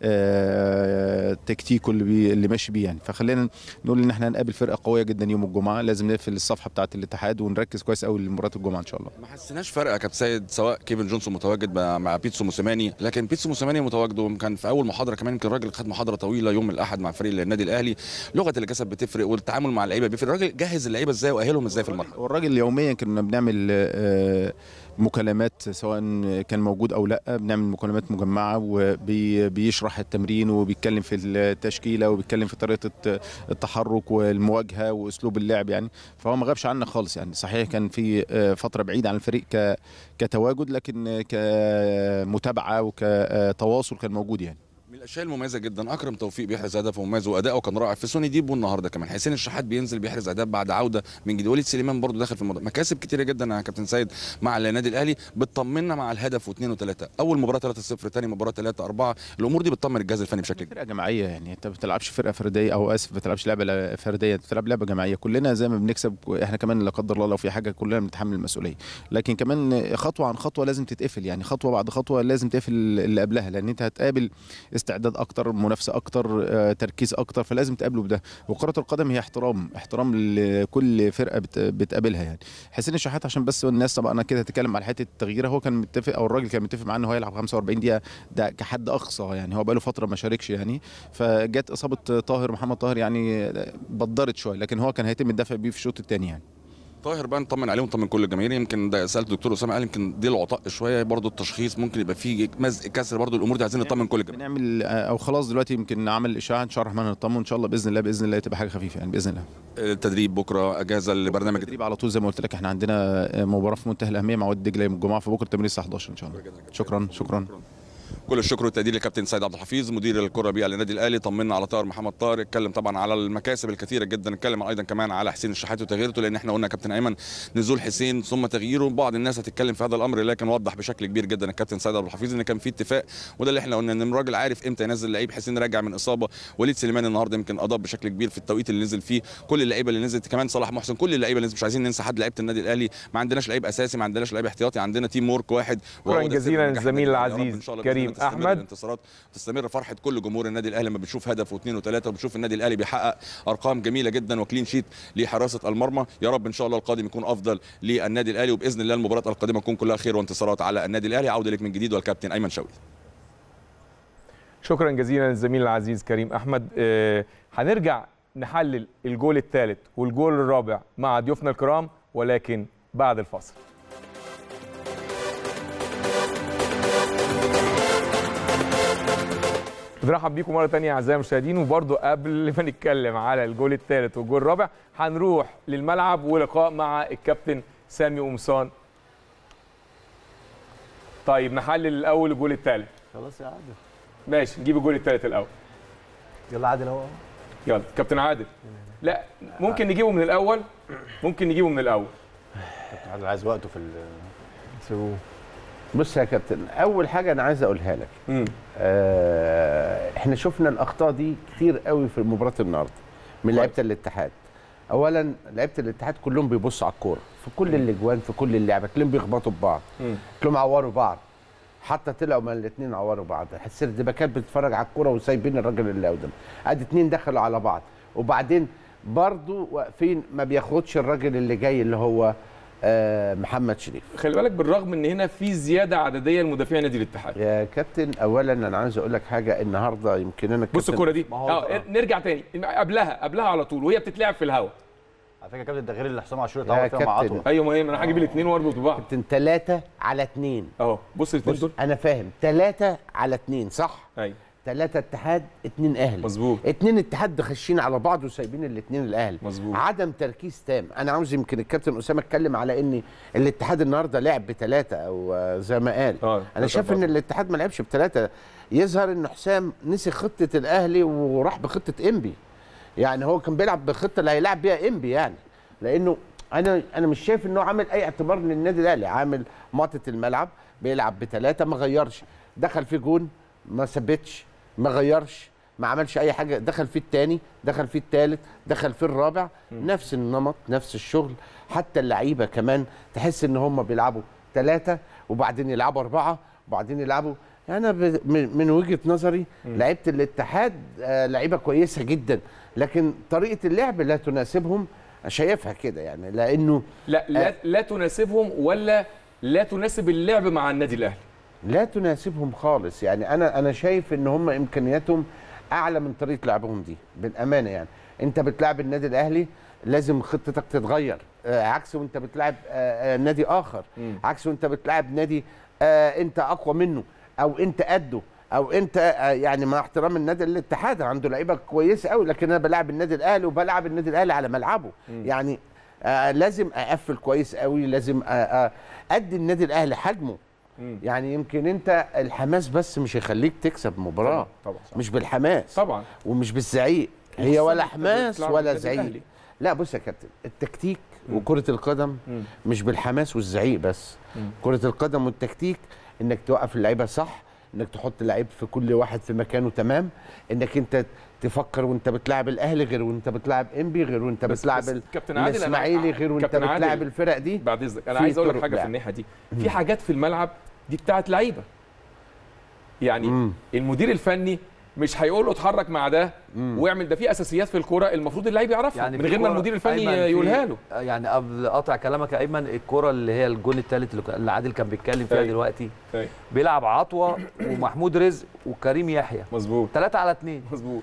وتكتيكه اللي بي اللي ماشي بيه يعني فخلينا نقول ان احنا هنقابل فرقه قويه جدا يوم الجمعه لازم نقفل الصفحه بتاعه الاتحاد ونركز كويس قوي لمباراه الجمعه ان شاء الله ما حسيناش فرق يا كابتن سيد سواء كيفن جونسون متواجد مع- مع بيتسو موسيماني لكن بيتسو موسيماني متواجد وكان في اول محاضره كمان يمكن الراجل خد محاضره طويله يوم الاحد مع فريق النادي الاهلي لغه الجسد بتفرق والتعامل مع اللعيبه بيفرق الراجل جهز اللعيبه ازاي واهلهم ازاي في المرحله والراجل يوميا كنا بنعمل آه، مكالمات سواء كان موجود او لا بنعمل مكالمات مجمعه وبيشرح التمرين وبيتكلم في التشكيله وبيتكلم في طريقه الت- التحرك والمواجهه واسلوب اللعب يعني فهو ما غابش عنا خالص يعني صحيح كان في آه، فتره بعيد عن الفريق ك- كتواجد لكن كمتابعه وكتواصل كان موجود يعني من الاشياء المميزه جدا اكرم توفيق بيحرز هدف مميز واداؤه كان رائع في سوني ديبو النهارده كمان حسين الشحات بينزل بيحرز اهداف بعد عوده من جديد وليد سليمان برضه داخل في الموضوع مكاسب كتيره جدا يا كابتن سيد مع النادي الاهلي بتطمنا مع الهدف واثنين وثلاثه اول مباراه 3-0 ثاني مباراه 3 4 الامور دي بتطمن الجهاز الفني بشكل كبير فرقه جماعيه يعني انت ما بتلعبش فرقه فرديه او اسف ما بتلعبش لعبه لا- فرديه انت بتلعب لعبه جماعيه كلنا زي ما بنكسب احنا كمان لا قدر الله لو في حاجه كلنا بنتحمل المسؤوليه لكن كمان خطوه عن خطوه لازم تتقفل يعني خطوه بعد خطوه لازم تقفل اللي قبلها لان انت هتقابل استعداد اكتر منافسه اكتر آه، تركيز اكتر فلازم تقابله بده وكره القدم هي احترام احترام لكل فرقه بت- بتقابلها يعني حسين الشحات عشان بس الناس طبعا انا كده هتكلم على حته التغيير هو كان متفق او الراجل كان متفق معاه ان هو يلعب 45 دقيقه ده كحد اقصى يعني هو بقاله فتره ما شاركش يعني فجت اصابه طاهر محمد طاهر يعني بدرت شويه لكن هو كان هيتم الدفع بيه في الشوط الثاني يعني طاهر بقى نطمن عليه ونطمن كل الجماهير يمكن ده سالت الدكتور اسامه قال يمكن دي العطاء شويه برضه التشخيص ممكن يبقى فيه مزق كسر برضه الامور دي عايزين نطمن كل الجماهير بنعمل او خلاص دلوقتي يمكن عمل اشاعه ان شاء الله الرحمن نطمن ان شاء الله باذن الله باذن الله تبقى حاجه خفيفه يعني باذن الله التدريب بكره اجازه لبرنامج التدريب على طول زي ما قلت لك احنا عندنا مباراه في منتهى الاهميه مع وادي دجله يوم الجمعه فبكره التمرين الساعه 11 ان شاء الله شكرا شكرا كل الشكر والتقدير للكابتن سيد عبد الحفيظ مدير الكره بيئه للنادي الاهلي طمنا على طاهر محمد طاهر اتكلم طبعا على المكاسب الكثيره جدا اتكلم ايضا كمان على حسين الشحات وتغييرته لان احنا قلنا يا كابتن ايمن نزول حسين ثم تغييره بعض الناس هتتكلم في هذا الامر لكن وضح بشكل كبير جدا الكابتن سيد عبد الحفيظ ان كان في اتفاق وده اللي احنا قلنا ان الراجل عارف امتى ينزل لعيب حسين راجع من اصابه وليد سليمان النهارده يمكن اضاف بشكل كبير في التوقيت اللي نزل فيه كل اللعيبه اللي نزلت كمان صلاح محسن كل اللعيبه اللي نزلت مش عايزين ننسى حد لعيبه النادي الاهلي ما عندناش لعيب اساسي ما عندناش لعيب احتياطي عندنا تيم ورك واحد وهو شكرا ده سر جزيلا نجاح الزميل النادي الأهلي. يا رب العزيز إن شاء الله كريم بإذن الله تستمر أحمد. الانتصارات تستمر فرحه كل جمهور النادي الاهلي لما بنشوف هدف واثنين وثلاثه وبنشوف النادي الاهلي بيحقق ارقام جميله جدا وكلين شيت لحراسه المرمى يا رب ان شاء الله القادم يكون افضل للنادي الاهلي وباذن الله المباراه القادمه تكون كلها خير وانتصارات على النادي الاهلي عوده لك من جديد والكابتن ايمن شوقي شكرا جزيلا للزميل العزيز كريم احمد آه، هنرجع نحلل الجول الثالث والجول الرابع مع ضيوفنا الكرام ولكن بعد الفاصل بنرحب بيكم مره ثانيه اعزائي المشاهدين وبرضه قبل ما نتكلم على الجول الثالث والجول الرابع هنروح للملعب ولقاء مع الكابتن سامي قمصان طيب نحلل الاول الجول الثالث خلاص يا عادل ماشي نجيب الجول الثالث الاول يلا عادل اهو يلا كابتن عادل لا ممكن نجيبه من الاول ممكن نجيبه من الاول كابتن عادل عايز وقته في سيبوه بص يا كابتن اول حاجه انا عايز اقولها لك آه احنا شفنا الاخطاء دي كتير قوي في مباراه النهارده من لعيبه الاتحاد اولا لعيبه الاتحاد كلهم بيبصوا على الكوره في كل الاجوان في كل اللعبه كلهم بيخبطوا في بعض كلهم عوروا بعض حتى طلعوا من الاثنين عوروا بعض السردباكات بتتفرج على الكوره وسايبين الراجل اللي قدام ادي اثنين دخلوا على بعض وبعدين برضو واقفين ما بياخدش الراجل اللي جاي اللي هو آه محمد شريف خلي بالك بالرغم ان هنا في زياده عدديه لمدافعي نادي الاتحاد يا كابتن اولا انا عايز اقول لك حاجه النهارده يمكن انا بص كابتن- الكره دي اه نرجع تاني قبلها قبلها على طول وهي بتتلعب في الهواء على فكره يا كابتن ده غير اللي حسام عاشور يا اتعور فيها مع كابتن. عطوه ايوه ما هي ما انا هجيب الاثنين واربط ببعض كابتن ثلاثة على اثنين اهو بص الاثنين دول انا فاهم ثلاثة على اثنين صح؟ ايوه ثلاثة اتحاد اثنين اهلي مظبوط اتنين اتحاد خاشين على بعض وسايبين الاثنين الاهلي مظبوط عدم تركيز تام انا عاوز يمكن الكابتن اسامه اتكلم على ان الاتحاد النهارده لعب بثلاثه او آه، زي ما قال اه انا تلاتة شايف ان أربعة. الاتحاد ما لعبش بثلاثه يظهر ان حسام نسي خطه الاهلي وراح بخطه انبي يعني هو كان بيلعب بخطه اللي هيلعب بيها انبي يعني لانه انا انا مش شايف انه عامل اي اعتبار للنادي الاهلي عامل ماطه الملعب بيلعب بثلاثه ما غيرش دخل فيه جون ما ثبتش ما غيرش ما عملش اي حاجه دخل فيه الثاني دخل فيه الثالث دخل فيه الرابع نفس النمط نفس الشغل حتى اللعيبه كمان تحس ان هم بيلعبوا ثلاثه وبعدين يلعبوا اربعه وبعدين يلعبوا انا ب- من من وجهه نظري لعيبه الاتحاد آه، لعيبه كويسه جدا لكن طريقه اللعب لا تناسبهم شايفها كده يعني لانه لا لا لا تناسبهم ولا لا تناسب اللعب مع النادي الاهلي لا تناسبهم خالص يعني انا انا شايف ان هم امكانياتهم اعلى من طريقه لعبهم دي بالامانه يعني انت بتلعب النادي الاهلي لازم خطتك تتغير آه عكس وانت بتلعب آه آه نادي اخر مم. عكس وانت بتلعب نادي آه انت اقوى منه او انت قده او انت آه يعني مع احترام النادي الاتحاد عنده لعيبه كويسه قوي لكن انا بلعب النادي الاهلي وبلعب النادي الاهلي على ملعبه مم. يعني آه لازم اقفل كويس قوي لازم آه آه ادي النادي الاهلي حجمه مم. يعني يمكن انت الحماس بس مش هيخليك تكسب مباراه طبعا طبعا صح. مش بالحماس طبعا ومش بالزعيق هي وخصوصاً ولا انت حماس بتلعب ولا النادي زعيق الأهلي. لا بص يا كابتن التكتيك مم. وكره القدم مم. مش بالحماس والزعيق بس مم. كره القدم والتكتيك انك توقف اللعيبه صح انك تحط لعيب في كل واحد في مكانه تمام انك انت تفكر وانت بتلعب الاهلي غير وانت بتلعب انبي غير وانت بس- بتلعب بس ال- كابتن عادل أنا- الاسماعيلي غير وانت كابتن عادل، بتلعب الفرق دي بعد اذنك انا في عايز اقول لك طرق حاجه في لعب. الناحيه دي مم. في حاجات في الملعب دي بتاعت لعيبه يعني مم. المدير الفني مش هيقول له اتحرك مع ده واعمل ده في اساسيات في الكوره المفروض اللعيب يعرفها يعني من في غير ما كرة- المدير الفني أيمن، في- يقولها له يعني قبل قطع كلامك يا ايمن الكره اللي هي الجون الثالث اللي كان- اللي عادل كان بيتكلم فيها أيوة. دلوقتي أيوة. بيلعب عطوه ومحمود رزق وكريم يحيى مظبوط ثلاثة على اثنين مظبوط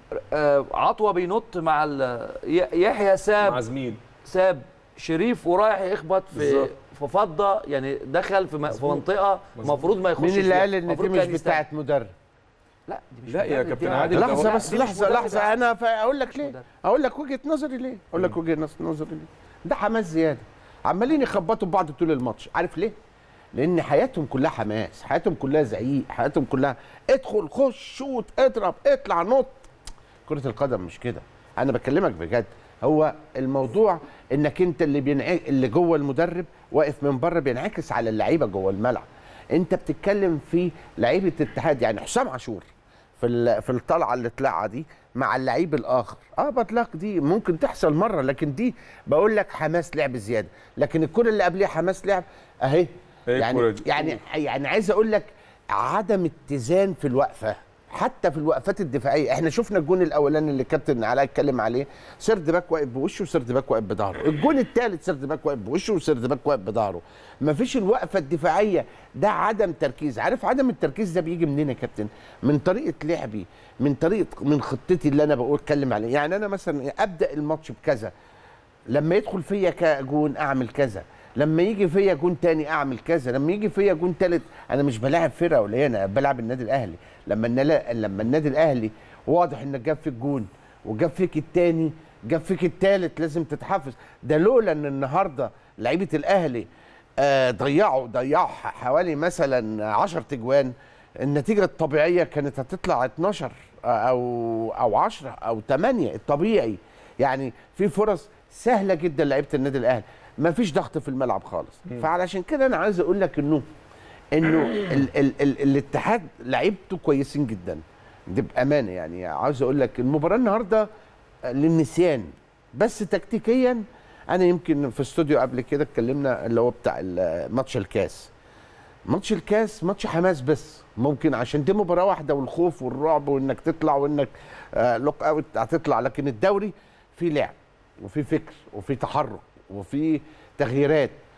آه عطوه بينط مع ال- ي- يحيى ساب مع زميل ساب شريف ورايح يخبط في بالظبط. في فضه يعني دخل في, م- في مظبوط. منطقه مظبوط. المفروض ما يخشش مين اللي فيها. قال ان دي المفروض مش كان يستنى. بتاعت مدرب لا دي مش لا يا مدرب، كابتن دي- عادل ده لحظه هو- بس دي مش لحظه مدرب لحظه عادل. انا فا- اقول لك ليه مدرب. اقول لك وجهه نظري ليه اقول لك وجهه نص- نظري ليه ده حماس زياده عمالين يخبطوا ببعض طول الماتش عارف ليه لان حياتهم كلها حماس حياتهم كلها زعيق حياتهم كلها ادخل خش شوت اضرب اطلع نط كره القدم مش كده انا بكلمك بجد هو الموضوع انك انت اللي بينع... اللي جوه المدرب واقف من بره بينعكس على اللعيبه جوه الملعب انت بتتكلم في لعيبه اتحاد يعني حسام عاشور في ال- في الطلعه اللي طلعها دي مع اللعيب الاخر اه بطلاق دي ممكن تحصل مره لكن دي بقول لك حماس لعب زياده لكن الكره اللي قبلها حماس لعب اهي هي الكرة يعني دي. يعني يعني عايز اقول لك عدم اتزان في الوقفه حتى في الوقفات الدفاعيه احنا شفنا الجون الاولاني اللي كابتن علاء اتكلم عليه سرد باك واقف بوشه وسرد باك واقف بظهره الجون الثالث سرد باك واقف بوشه وسرد باك واقف بظهره مفيش الوقفه الدفاعيه ده عدم تركيز عارف عدم التركيز ده بيجي منين يا كابتن من طريقه لعبي من طريقه من خطتي اللي انا بقول اتكلم عليها يعني انا مثلا ابدا الماتش بكذا لما يدخل فيا ك- جون اعمل كذا لما يجي فيا جون تاني اعمل كذا لما يجي فيا جون تالت انا مش بلاعب فرقه ولا انا بلعب النادي الاهلي لما النلا... لما النادي الاهلي واضح انك جاب فيك جون وجاب فيك التاني جاب فيك التالت لازم تتحفز ده لولا ان النهارده لعيبه الاهلي آه ضيعوا ضيعوا ح- حوالي مثلا 10 تجوان النتيجه الطبيعيه كانت هتطلع 12 او او 10 او 8 الطبيعي يعني في فرص سهله جدا لعيبه النادي الاهلي ما فيش ضغط في الملعب خالص مم. فعلشان كده انا عايز اقول لك انه انه ال ال ال الاتحاد لعيبته كويسين جدا دي بامانه يعني عاوز اقول لك المباراه النهارده للنسيان بس تكتيكيا انا يمكن في استوديو قبل كده اتكلمنا اللي هو بتاع ال- ماتش الكاس ماتش الكاس ماتش حماس بس ممكن عشان دي مباراه واحده والخوف والرعب وانك تطلع وانك آه لوك اوت هتطلع لكن الدوري فيه لعب وفي فكر وفي تحرك وفي تغييرات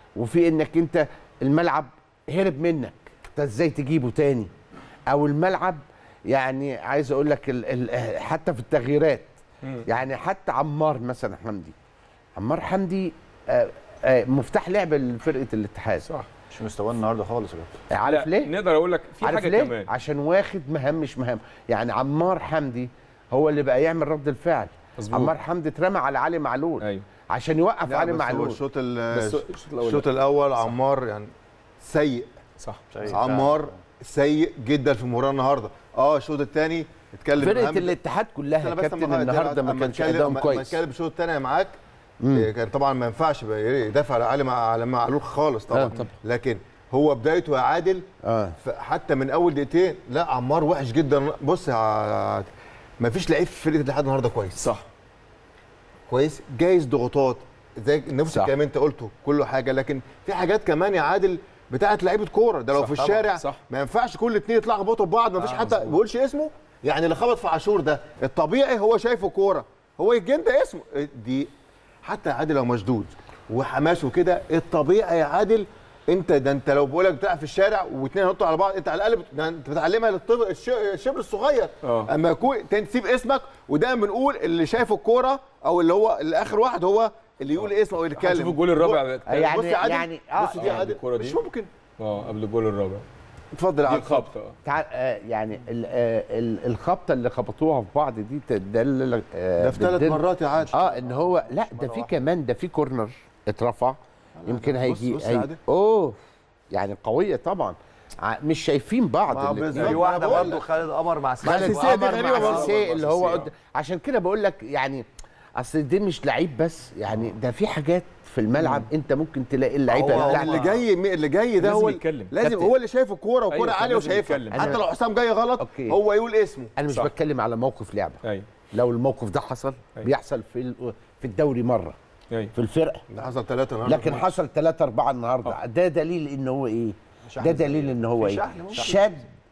وفي انك انت الملعب هرب منك انت ازاي تجيبه تاني او الملعب يعني عايز اقول لك ال ال حتى في التغييرات مم. يعني حتى عمار مثلا حمدي عمار حمدي آه، آه، مفتاح لعب لفرقه الاتحاد صح مش مستواه النهارده خالص يا كابتن عارف لا، ليه؟ نقدر اقول لك في عارف حاجه ليه؟ كمان عشان واخد مهام مش مهام يعني عمار حمدي هو اللي بقى يعمل رد الفعل مظبوط. عمار حمدي اترمى على علي معلول ايوه عشان يوقف لا علي بس هو معلول الشوط ال- بس الشوط الأول الشوط لا. الاول صح. عمار يعني سيء صح سيء عمار سيء جدا في المباراه النهارده اه الشوط الثاني اتكلم فرقه أهم- الاتحاد كلها أنا يا بس كابتن أما- النهارده ما أما كانش أتكلم- ادائهم أما كويس اتكلم الشوط الثاني معاك مم. إيه، كان طبعا ما ينفعش بقى يدافع على علي مع على معلول خالص طبعا آه، طبعا. لكن هو بدايته يا عادل اه ف- حتى من اول دقيقتين لا عمار وحش جدا بص يا ما فيش لعيب في فرقه الاتحاد النهارده كويس صح كويس جايز ضغوطات زي نفس صح. الكلام انت قلته كله حاجه لكن في حاجات كمان يا عادل بتاعت لعيبه كوره ده لو صح في طبعا، الشارع صح. ما ينفعش كل اتنين يطلعوا يخبطوا في بعض ما فيش آه، حتى مظبوط. ما بيقولش اسمه يعني اللي خبط في عاشور ده الطبيعي هو شايفه كوره هو يجين ده اسمه دي حتى يا عادل لو مشدود وحماس وكده الطبيعي يا عادل انت ده انت لو بقول لك بتلعب في الشارع واثنين ينطوا على بعض انت على الاقل بت- ده انت بتعلمها للطفل الش- الشبل الصغير اه. اما يكون تنسيب اسمك ودايما بنقول اللي شايف الكوره او اللي هو اللي اخر واحد هو اللي يقول اسمه او اللي يتكلم هنشوف الجول الرابع بص يعني يا عادل يعني اه بص دي يا يعني عادل الكرة دي. مش ممكن اه قبل الجول الرابع اتفضل يا دي عادل اتفضل. الخبطه اه تع... آه يعني ال... آه ال- الخبطه اللي خبطوها في بعض دي تدل آه ده في ثلاث بتدل- مرات يا عادل اه ان هو لا ده في كمان ده في كورنر اترفع يمكن بص- هيجي بص يا هي... عادل. اوه يعني قويه طبعا ع- مش شايفين بعض ما الاتنين. بالظبط. في واحده أنا بقول برضه لك. خالد قمر مع مع سيد سيسي دي عمر غريبة مع برضه. سيسي اللي هو سيسي، قد... عشان كده بقول لك يعني اصل دي مش لعيب بس يعني ده في حاجات في الملعب انت ممكن تلاقي اللعيبه هو- بتاعتك اللي جاي اللي جاي ده لازم هو يتكلم. لازم كابتن. هو اللي شايف الكوره وكوره أيوة، عاليه لازم وشايفها يتكلم. حتى أنا- لو حسام جاي غلط أوكي. هو يقول اسمه انا مش صح. بتكلم على موقف لعبه ايوه لو الموقف ده حصل أيوة. بيحصل في ال- في الدوري مره ايوه في الفرقه ده حصل ثلاثه النهارده لكن حصل 3 4 النهارده ده دليل ان هو ايه ده دليل ان هو في ايه شحن ممكن. شاب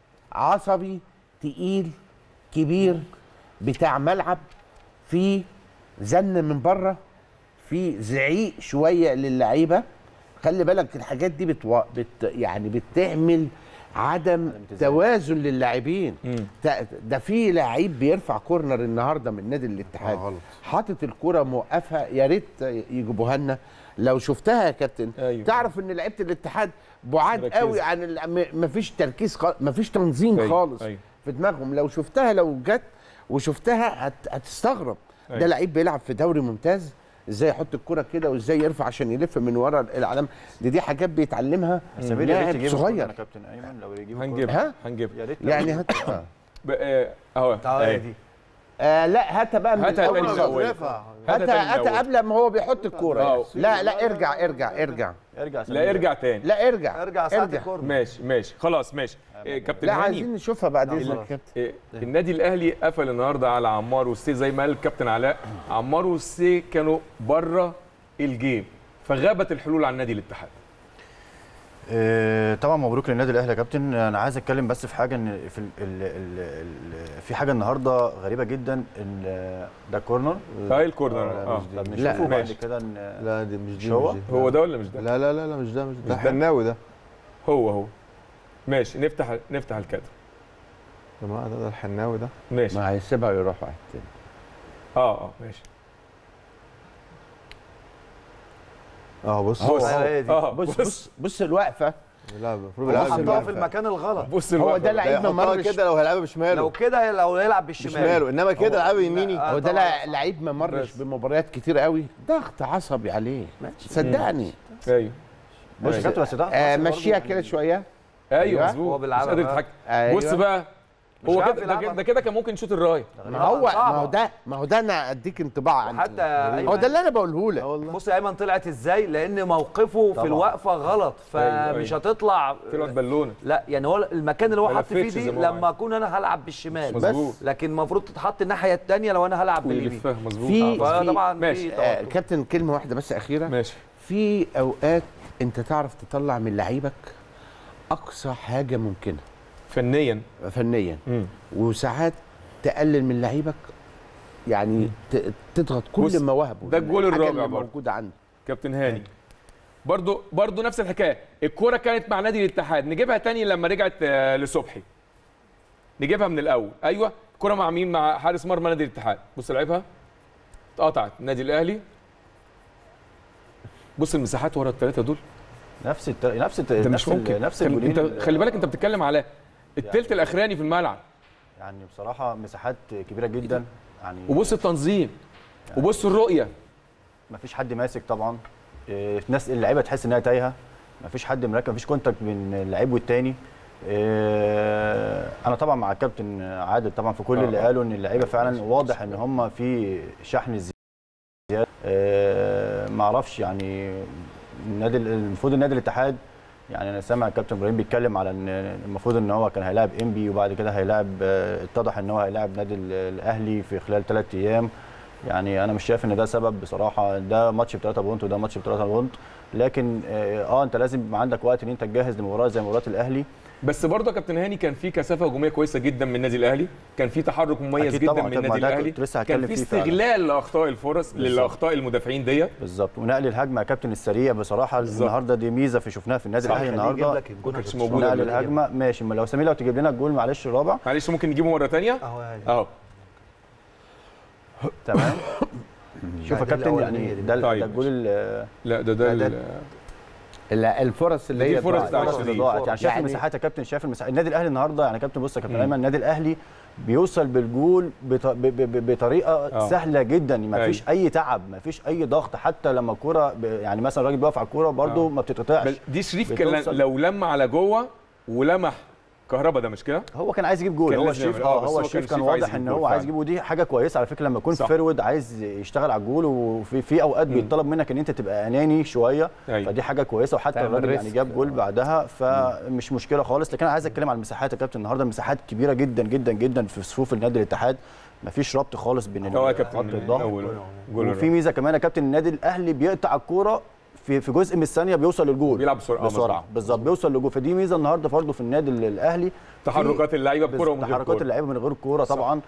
عصبي تقيل كبير بتاع ملعب في زن من بره في زعيق شويه للعيبه خلي بالك الحاجات دي بتو... بت... يعني بتعمل عدم توازن للاعبين مم. ده- ده في لعيب بيرفع كورنر النهارده من نادي الاتحاد آه، غلط. حاطط الكرة موقفها يا ريت يجيبوها لنا لو شفتها يا كابتن أيوة. تعرف ان لعيبه الاتحاد بعاد مركزة. قوي عن ال- م- مفيش تركيز خالص مفيش تنظيم أيوة، خالص أيوة. في دماغهم لو شفتها لو جت وشفتها هت... هتستغرب أيوة. ده لعيب بيلعب في دوري ممتاز ازاي يحط الكرة كده وازاي يرفع عشان يلف من ورا العلم دي دي حاجات بيتعلمها سمير يا ريت لاعب يجيب الكورة صغير يا كابتن ايمن لو يجيب هنجيبها ها؟ هنجيبها يا ريت لو يعني يجيب هت... آه. ب- آه، اهو تعالى أيوة. دي آه لا هاتها بقى من هاتها الأول تاني من خالص. الأول. رفع. هاتها هاتها تاني من هاتها الأول. قبل ما هو بيحط الكوره آه. يعني. لا لا ارجع ارجع ارجع ارجع سمير. لا ارجع تاني لا ارجع ارجع ساعه ارجع. الكورنر ماشي ماشي خلاص ماشي إيه، كابتن لا هاني عايزين نشوفها بعد لا، اذنك خلاص. كابتن إيه، النادي الاهلي قفل النهارده على عمار والسي زي ما قال الكابتن علاء عمار والسي كانوا بره الجيم فغابت الحلول عن نادي الاتحاد آه، طبعا مبروك للنادي الاهلي يا كابتن انا عايز اتكلم بس في حاجه ان في ال ال ال ال في حاجه النهارده غريبه جدا ان آه، ده كورنر هاي الكورنر اه اه طب لا، نشوفه بعد ماشي. كده ان لا دي مش دي مش هو؟ مش دي. هو ده ولا مش ده لا لا لا لا مش ده مش ده ده؟ حناوي ده هو هو ماشي نفتح نفتح الكادر يا جماعه ده ده الحناوي ده ماشي ما هيسيبها يروح واحد تاني اه اه ماشي اه بص هو بص هي دي. اه بص بص بص الوقفه لا المفروض هو يلعب حطها بالوقفة. في المكان الغلط بص هو الوقفة ده بقى. لعيب ما هيحطها مرش كده لو هيلعبها بشماله لو كده لو يلعب بالشمال بشماله انما كده هو- لعبها يميني لا، هو ده طبعاً. لا- لعيب ما مرش بس. بمباريات كتير قوي ضغط عصبي عليه صدقني ايوه بص يا كابتن بس ده آه برضه مشيها يعني كده شويه ايوه أيوة. مظبوط هو مش بيلعبها قادر بقى. يتحكم أيوة. بص بقى مش هو عارف كده ده كده- يلعبها. ده كده كان ممكن يشوط الراي ما هو ما صعبة. هو ده ما هو ده انا اديك انطباع عنه حتى هو ده اللي انا بقوله لك بص يا ايمن طلعت ازاي لان موقفه في طبعاً. الوقفه غلط أيوة، فمش أيوة. هتطلع طلعت بالونه لا يعني هو المكان اللي هو ما حط فيه لفتش دي زي ما هو لما عايز. اكون انا هلعب بالشمال مظبوط. لكن المفروض تتحط الناحيه الثانيه لو انا هلعب باليمين ويلفها مظبوط في- آه، فطبعا ماشي. في آه توتر. كابتن كلمه واحده بس اخيره ماشي في اوقات انت تعرف تطلع من لعيبك اقصى حاجه ممكنه فنيا فنيا مم. وساعات تقلل من لعيبك يعني ت- تضغط بص، كل مواهبه ده الجول الحاجة الرابع اللي برضه. موجوده عنده كابتن هاني برضو برضو نفس الحكايه الكوره كانت مع نادي الاتحاد نجيبها تاني لما رجعت آه، لصبحي نجيبها من الاول ايوه الكوره مع مين مع حارس مرمى نادي الاتحاد بص لعبها اتقطعت النادي الاهلي بص المساحات ورا الثلاثه دول نفس الت... نفس الت... انت نفس مش ممكن ال... نفس خل... الجولين انت خلي بالك انت بتتكلم على الثلث الاخراني في الملعب يعني بصراحه مساحات كبيره جدا يعني وبص التنظيم وبص الرؤيه ما فيش حد ماسك طبعا إيه، ناس اللعيبه تحس انها تايهه ما فيش حد مركز ما فيش كونتاكت بين اللعيب والتاني إيه، انا طبعا مع الكابتن عادل طبعا في كل آه، اللي آه. قالوا ان اللعيبه فعلا واضح ان هم في شحن زياده إيه، ما اعرفش يعني النادي المفروض النادي الاتحاد يعني انا سامع الكابتن ابراهيم بيتكلم على ان المفروض ان هو كان هيلاعب انبي وبعد كده هيلاعب آه، اتضح ان هو هيلاعب نادي ال- الاهلي في خلال ثلاث ايام يعني انا مش شايف ان ده سبب بصراحه ده ماتش بثلاثه بونت وده ماتش بثلاثه بونت لكن اه آه، انت لازم يبقى عندك وقت ان انت تجهز لمباراه زي مباراه الاهلي بس برضه يا كابتن هاني كان في كثافه هجوميه كويسه جدا من النادي الاهلي كان في تحرك مميز أكيد جدا طبعاً، من طبعاً، النادي ده الاهلي كنت لسه كان هتكلم في فيه فعلاً. استغلال لاخطاء الفرص بالظبط. لاخطاء المدافعين ديت بالظبط ونقل الهجمه يا كابتن السريع بصراحه النهارده دي ميزه في شفناها في النادي صح. الاهلي خليه يجيب النهارده لك الجول ما كانتش موجودة نقل قبل كده. الهجمه ماشي ما لو سمير لو تجيب لنا الجول معلش الرابع معلش ممكن نجيبه مره ثانيه اهو اهو تمام شوف يا دي كابتن الأولانية يعني دي. ده ال- طيب. ده الجول ال- لا ده ده ده- ال- لا الفرص اللي دي هي فرص ضاعت. بتاعت الفرص اللي شريف. ضاعت يعني شايف يعني- المساحات يا كابتن شايف المساحات النادي الاهلي النهارده يعني كابتن بص يا كابتن مم. ايمن النادي الاهلي بيوصل بالجول بط- ب- ب- ب- بطريقه آه. سهله جدا ما أيوة. فيش اي تعب ما فيش اي ضغط حتى لما الكوره ب- يعني مثلا الراجل بيقف على الكوره برده آه. ما بتتقطعش بل دي شريف كان بتوصل. لو لم على جوه ولمح كهربا ده مش كده هو كان عايز يجيب جول كان هو لازم شريف يعمل- آه، اه بس هو هو كان شريف كان شريف عايز واضح يجيب ان جول هو عايز فعلا. يجيب ودي حاجه كويسه على فكره لما يكون صح. فيرود عايز يشتغل على الجول وفي في اوقات بيطلب منك ان انت تبقى اناني شويه أيوة. فدي حاجه كويسه وحتى تعمل الراجل يعني ريسك. جاب جول بعدها فمش مشكله خالص لكن انا عايز اتكلم على المساحات يا كابتن النهارده مساحات كبيره جدا جدا جدا في صفوف النادي الاتحاد مفيش ربط خالص بين اه يا خط كابتن الضغط اول جول وفي ميزه كمان يا كابتن النادي الاهلي بيقطع الكوره في في جزء من الثانيه بيوصل للجول بيلعب بسرعة، آه، بسرعه مظبوط. بالظبط بيوصل للجول فدي ميزه النهارده برضه في النادي الاهلي تحركات اللعيبه بكوره ومن غير تحركات كوره اللعيبه من غير كوره طبعا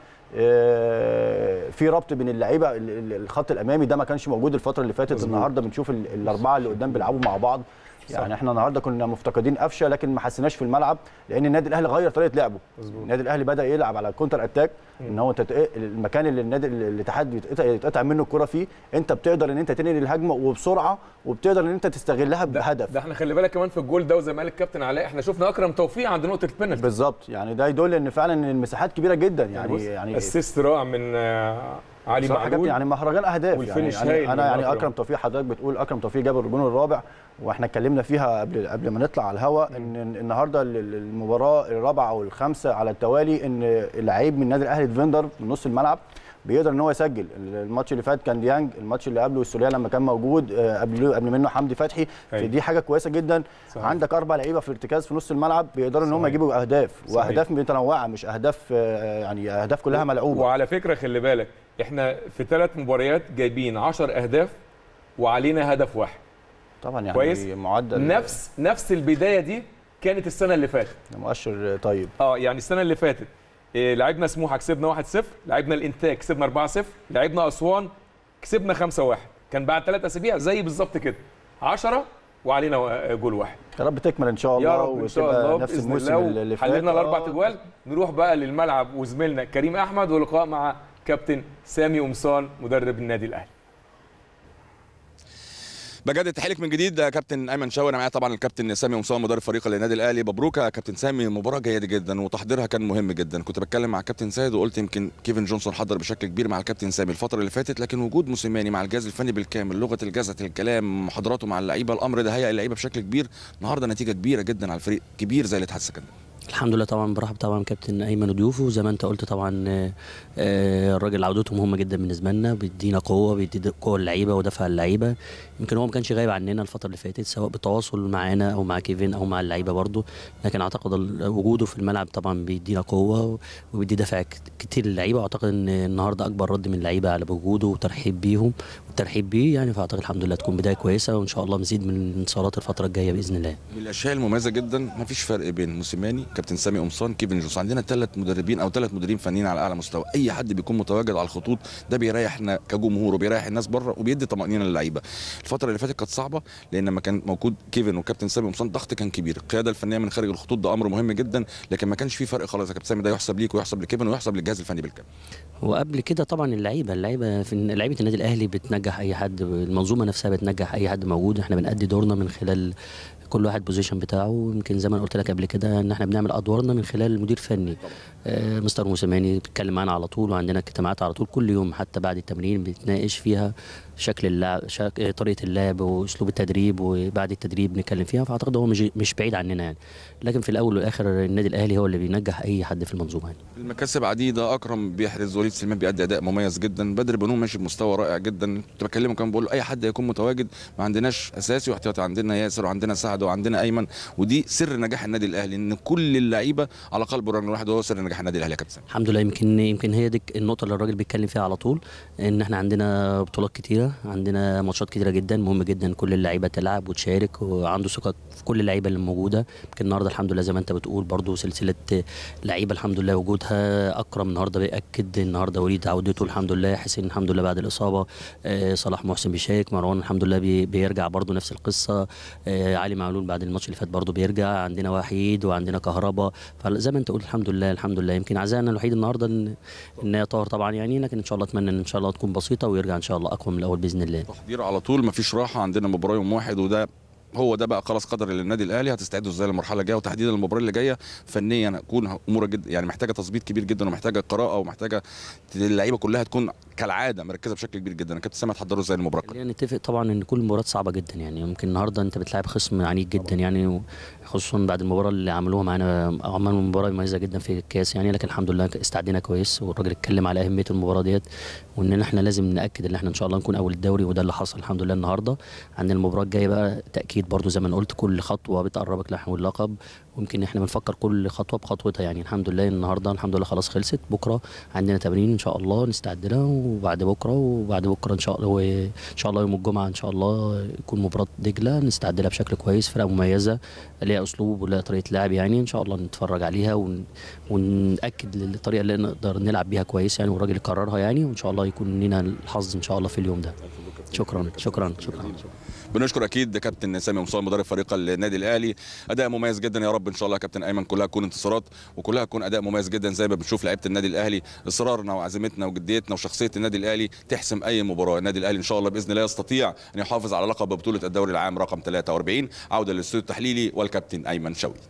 آه، في ربط بين اللعيبه ال- ال- الخط الامامي ده ما كانش موجود الفتره اللي فاتت مظبوط. النهارده بنشوف ال- الاربعه اللي قدام بيلعبوا مع بعض يعني احنا النهارده كنا مفتقدين قفشه لكن ما حسيناش في الملعب لان النادي الاهلي غير طريقه لعبه مظبوط. النادي الاهلي بدا يلعب على كونتر اتاك ان هو انت تق- المكان اللي النادي الاتحاد بيتقطع يتقطع منه الكره فيه انت بتقدر ان انت تنقل الهجمه وبسرعه وبتقدر ان انت تستغلها بهدف ده احنا خلي بالك كمان في الجول ده وزي ما قال الكابتن علاء احنا شفنا اكرم توفيق عند نقطه البينالتي بالظبط يعني ده يدل ان فعلا المساحات كبيره جدا يعني يعني اسيست رائع من آه، علي بصراحة يا كابتن معلول يعني مهرجان اهداف والفينش يعني هايل انا, من أنا يعني أكرم. اكرم توفيق حضرتك بتقول اكرم توفيق جاب الجون الرابع واحنا اتكلمنا فيها قبل قبل ما نطلع على الهواء ان النهارده ال- ال- المباراه الرابعه او الخامسه على التوالي ان اللعيب من النادي الاهلي ديفندر من نص الملعب بيقدر ان هو يسجل الماتش اللي فات كان ديانج الماتش اللي قبله السوليه لما كان موجود آه، قبل قبل منه حمدي فتحي أيوة. فدي حاجه كويسه جدا صحيح. عندك اربع لعيبه في ارتكاز في نص الملعب بيقدروا ان هم صحيح. يجيبوا اهداف صحيح. واهداف متنوعه مش اهداف آه، يعني اهداف كلها ملعوبه وعلى فكره خلي بالك احنا في ثلاث مباريات جايبين 10 اهداف وعلينا هدف واحد طبعا يعني كويس معدل نفس نفس البدايه دي كانت السنه اللي فاتت مؤشر طيب اه يعني السنه اللي فاتت إيه لعبنا سموحه كسبنا 1-0 لعبنا الانتاج كسبنا 4-0 لعبنا اسوان كسبنا 5-1 كان بعد ثلاث اسابيع زي بالظبط كده 10 وعلينا آه، جول واحد يا رب تكمل ان شاء الله يا رب ان شاء وتبقى الله نفس باذن الموسم الله اللي فات حللنا الاربع آه. تجوال نروح بقى للملعب وزميلنا كريم احمد ولقاء مع كابتن سامي قمصان مدرب النادي الاهلي بجدد تحيلك من جديد يا كابتن ايمن شاور انا معايا طبعا الكابتن سامي مصطفى مدرب فريق النادي الاهلي مبروك يا كابتن سامي مباراه جيده جدا وتحضيرها كان مهم جدا كنت بتكلم مع كابتن سيد وقلت يمكن كيفن جونسون حضر بشكل كبير مع الكابتن سامي الفتره اللي فاتت لكن وجود موسيماني مع الجهاز الفني بالكامل لغه الجسد الكلام محاضراته مع اللعيبه الامر ده هيئ اللعيبه بشكل كبير النهارده نتيجه كبيره جدا على الفريق كبير زي الاتحاد السكندري الحمد لله طبعا برحب طبعا كابتن ايمن وضيوفه زي ما انت قلت طبعا آه، آه، الراجل عودته مهمه جدا بالنسبه لنا بيدينا قوه بيدي قوه اللعيبه ودفع اللعيبه يمكن هو ما كانش غايب عننا الفتره اللي فاتت سواء بالتواصل معانا او مع كيفن او مع اللعيبه برضه لكن اعتقد ال- وجوده في الملعب طبعا بيدينا قوه وبيدي دفع كت- كتير للعيبه واعتقد ان النهارده اكبر رد من اللعيبه على وجوده وترحيب بيهم الترحيب بيه يعني فاعتقد الحمد لله تكون بدايه كويسه وان شاء الله مزيد من الانتصارات الفتره الجايه باذن الله من الاشياء المميزه جدا ما فيش فرق بين موسيماني كابتن سامي قمصان كيفن جوس عندنا ثلاث مدربين او ثلاث مديرين فنيين على اعلى مستوى اي حد بيكون متواجد على الخطوط ده بيريحنا كجمهور وبيريح الناس بره وبيدي طمانينه للعيبه الفتره اللي فاتت كانت صعبه لان لما كان موجود كيفن وكابتن سامي قمصان ضغط كان كبير القياده الفنيه من خارج الخطوط ده امر مهم جدا لكن ما كانش في فرق خالص يا كابتن سامي ده يحسب ليك ويحسب لكيفن ويحسب للجهاز الفني بالكامل وقبل كده طبعا اللعيبه اللعيبه في لعيبه النادي الاهلي بتنجح اي حد المنظومه نفسها بتنجح اي حد موجود احنا بنأدي دورنا من خلال كل واحد بوزيشن بتاعه يمكن زي ما أنا قلت لك قبل كده ان احنا بنعمل ادوارنا من خلال المدير الفني آه مستر موسيماني بيتكلم معانا على طول وعندنا اجتماعات على طول كل يوم حتى بعد التمرين بنتناقش فيها شكل اللعب شك... آه، طريقه اللعب واسلوب التدريب وبعد التدريب نتكلم فيها فاعتقد هو مش مش بعيد عننا يعني لكن في الاول والاخر النادي الاهلي هو اللي بينجح اي حد في المنظومه يعني. المكاسب عديده اكرم بيحرز وليد سليمان بيأدي اداء مميز جدا بدر بنون ماشي بمستوى رائع جدا كنت بكلمه كان بقول له اي حد يكون متواجد ما عندناش اساسي واحتياطي عندنا ياسر وعندنا سعد وعندنا ايمن ودي سر نجاح النادي الاهلي ان كل اللعيبه على قلب رجل واحد وهو سر نجاح النادي الاهلي يا كابتن الحمد لله يمكن يمكن هي دي النقطه اللي الراجل بيتكلم فيها على طول ان احنا عندنا بطولات كتيره عندنا ماتشات كتيره جدا مهم جدا كل اللعيبه تلعب وتشارك وعنده ثقه في كل اللعيبه اللي موجوده يمكن النهارده الحمد لله زي ما انت بتقول برضو سلسله لعيبه الحمد لله وجودها اكرم النهارده بياكد النهارده وليد عودته الحمد لله حسين الحمد لله بعد الاصابه آه، صلاح محسن بيشارك مروان الحمد لله بي- بيرجع برضو نفس القصه آه، علي معلول بعد الماتش اللي فات برضو بيرجع عندنا وحيد وعندنا كهربا فزي ما انت قلت الحمد لله الحمد لله يمكن عزانا الوحيد النهارده ان ان هي طاهر طبعا يعني لكن ان شاء الله اتمنى ان ان شاء الله تكون بسيطه ويرجع ان شاء الله اقوى من الاول باذن الله تحضير على طول مفيش راحه عندنا مباراه يوم واحد وده هو ده بقى خلاص قدر للنادي الاهلي هتستعدوا ازاي للمرحله الجايه وتحديدا المباراه اللي جايه فنيا هتكون اموره جدا يعني محتاجه تظبيط كبير جدا ومحتاجه قراءه ومحتاجه اللعيبه كلها تكون كالعاده مركزه بشكل كبير جدا كابتن سامي هتحضروا ازاي المباراه خلينا نتفق طبعا ان كل المباريات صعبه جدا يعني يمكن النهارده انت بتلعب خصم عنيد جدا يعني خصوصا بعد المباراه اللي عملوها معانا عملوا مباراه مميزه جدا في الكاس يعني لكن الحمد لله استعدينا كويس والراجل اتكلم على اهميه المباراه ديت وان احنا لازم ناكد ان احنا ان شاء الله نكون اول الدوري وده اللي حصل الحمد لله النهارده عندنا المباراه الجايه بقى تاكيد برضو زي ما أنا قلت كل خطوه بتقربك نحو اللقب ويمكن احنا بنفكر كل خطوه بخطوتها يعني الحمد لله النهارده الحمد لله خلاص خلصت بكره عندنا تمرين ان شاء الله نستعد لها وبعد بكره وبعد بكره ان شاء الله وان شاء الله يوم الجمعه ان شاء الله يكون مباراه دجله نستعد لها بشكل كويس فرقه مميزه ليها اسلوب ولها طريقه لعب يعني ان شاء الله نتفرج عليها ون... ونأكد الطريقه اللي نقدر نلعب بيها كويس يعني والراجل يكررها يعني وان شاء الله يكون لنا الحظ ان شاء الله في اليوم ده شكرا شكرا شكرا بنشكر اكيد كابتن سامي مصطفى مدرب فريق النادي الاهلي اداء مميز جدا يا رب ان شاء الله يا كابتن ايمن كلها تكون انتصارات وكلها تكون اداء مميز جدا زي ما بنشوف لعيبه النادي الاهلي اصرارنا وعزيمتنا وجديتنا وشخصيه النادي الاهلي تحسم اي مباراه النادي الاهلي ان شاء الله باذن الله يستطيع ان يحافظ على لقب بطوله الدوري العام رقم 43 عوده للاستوديو التحليلي والكابتن ايمن شوقي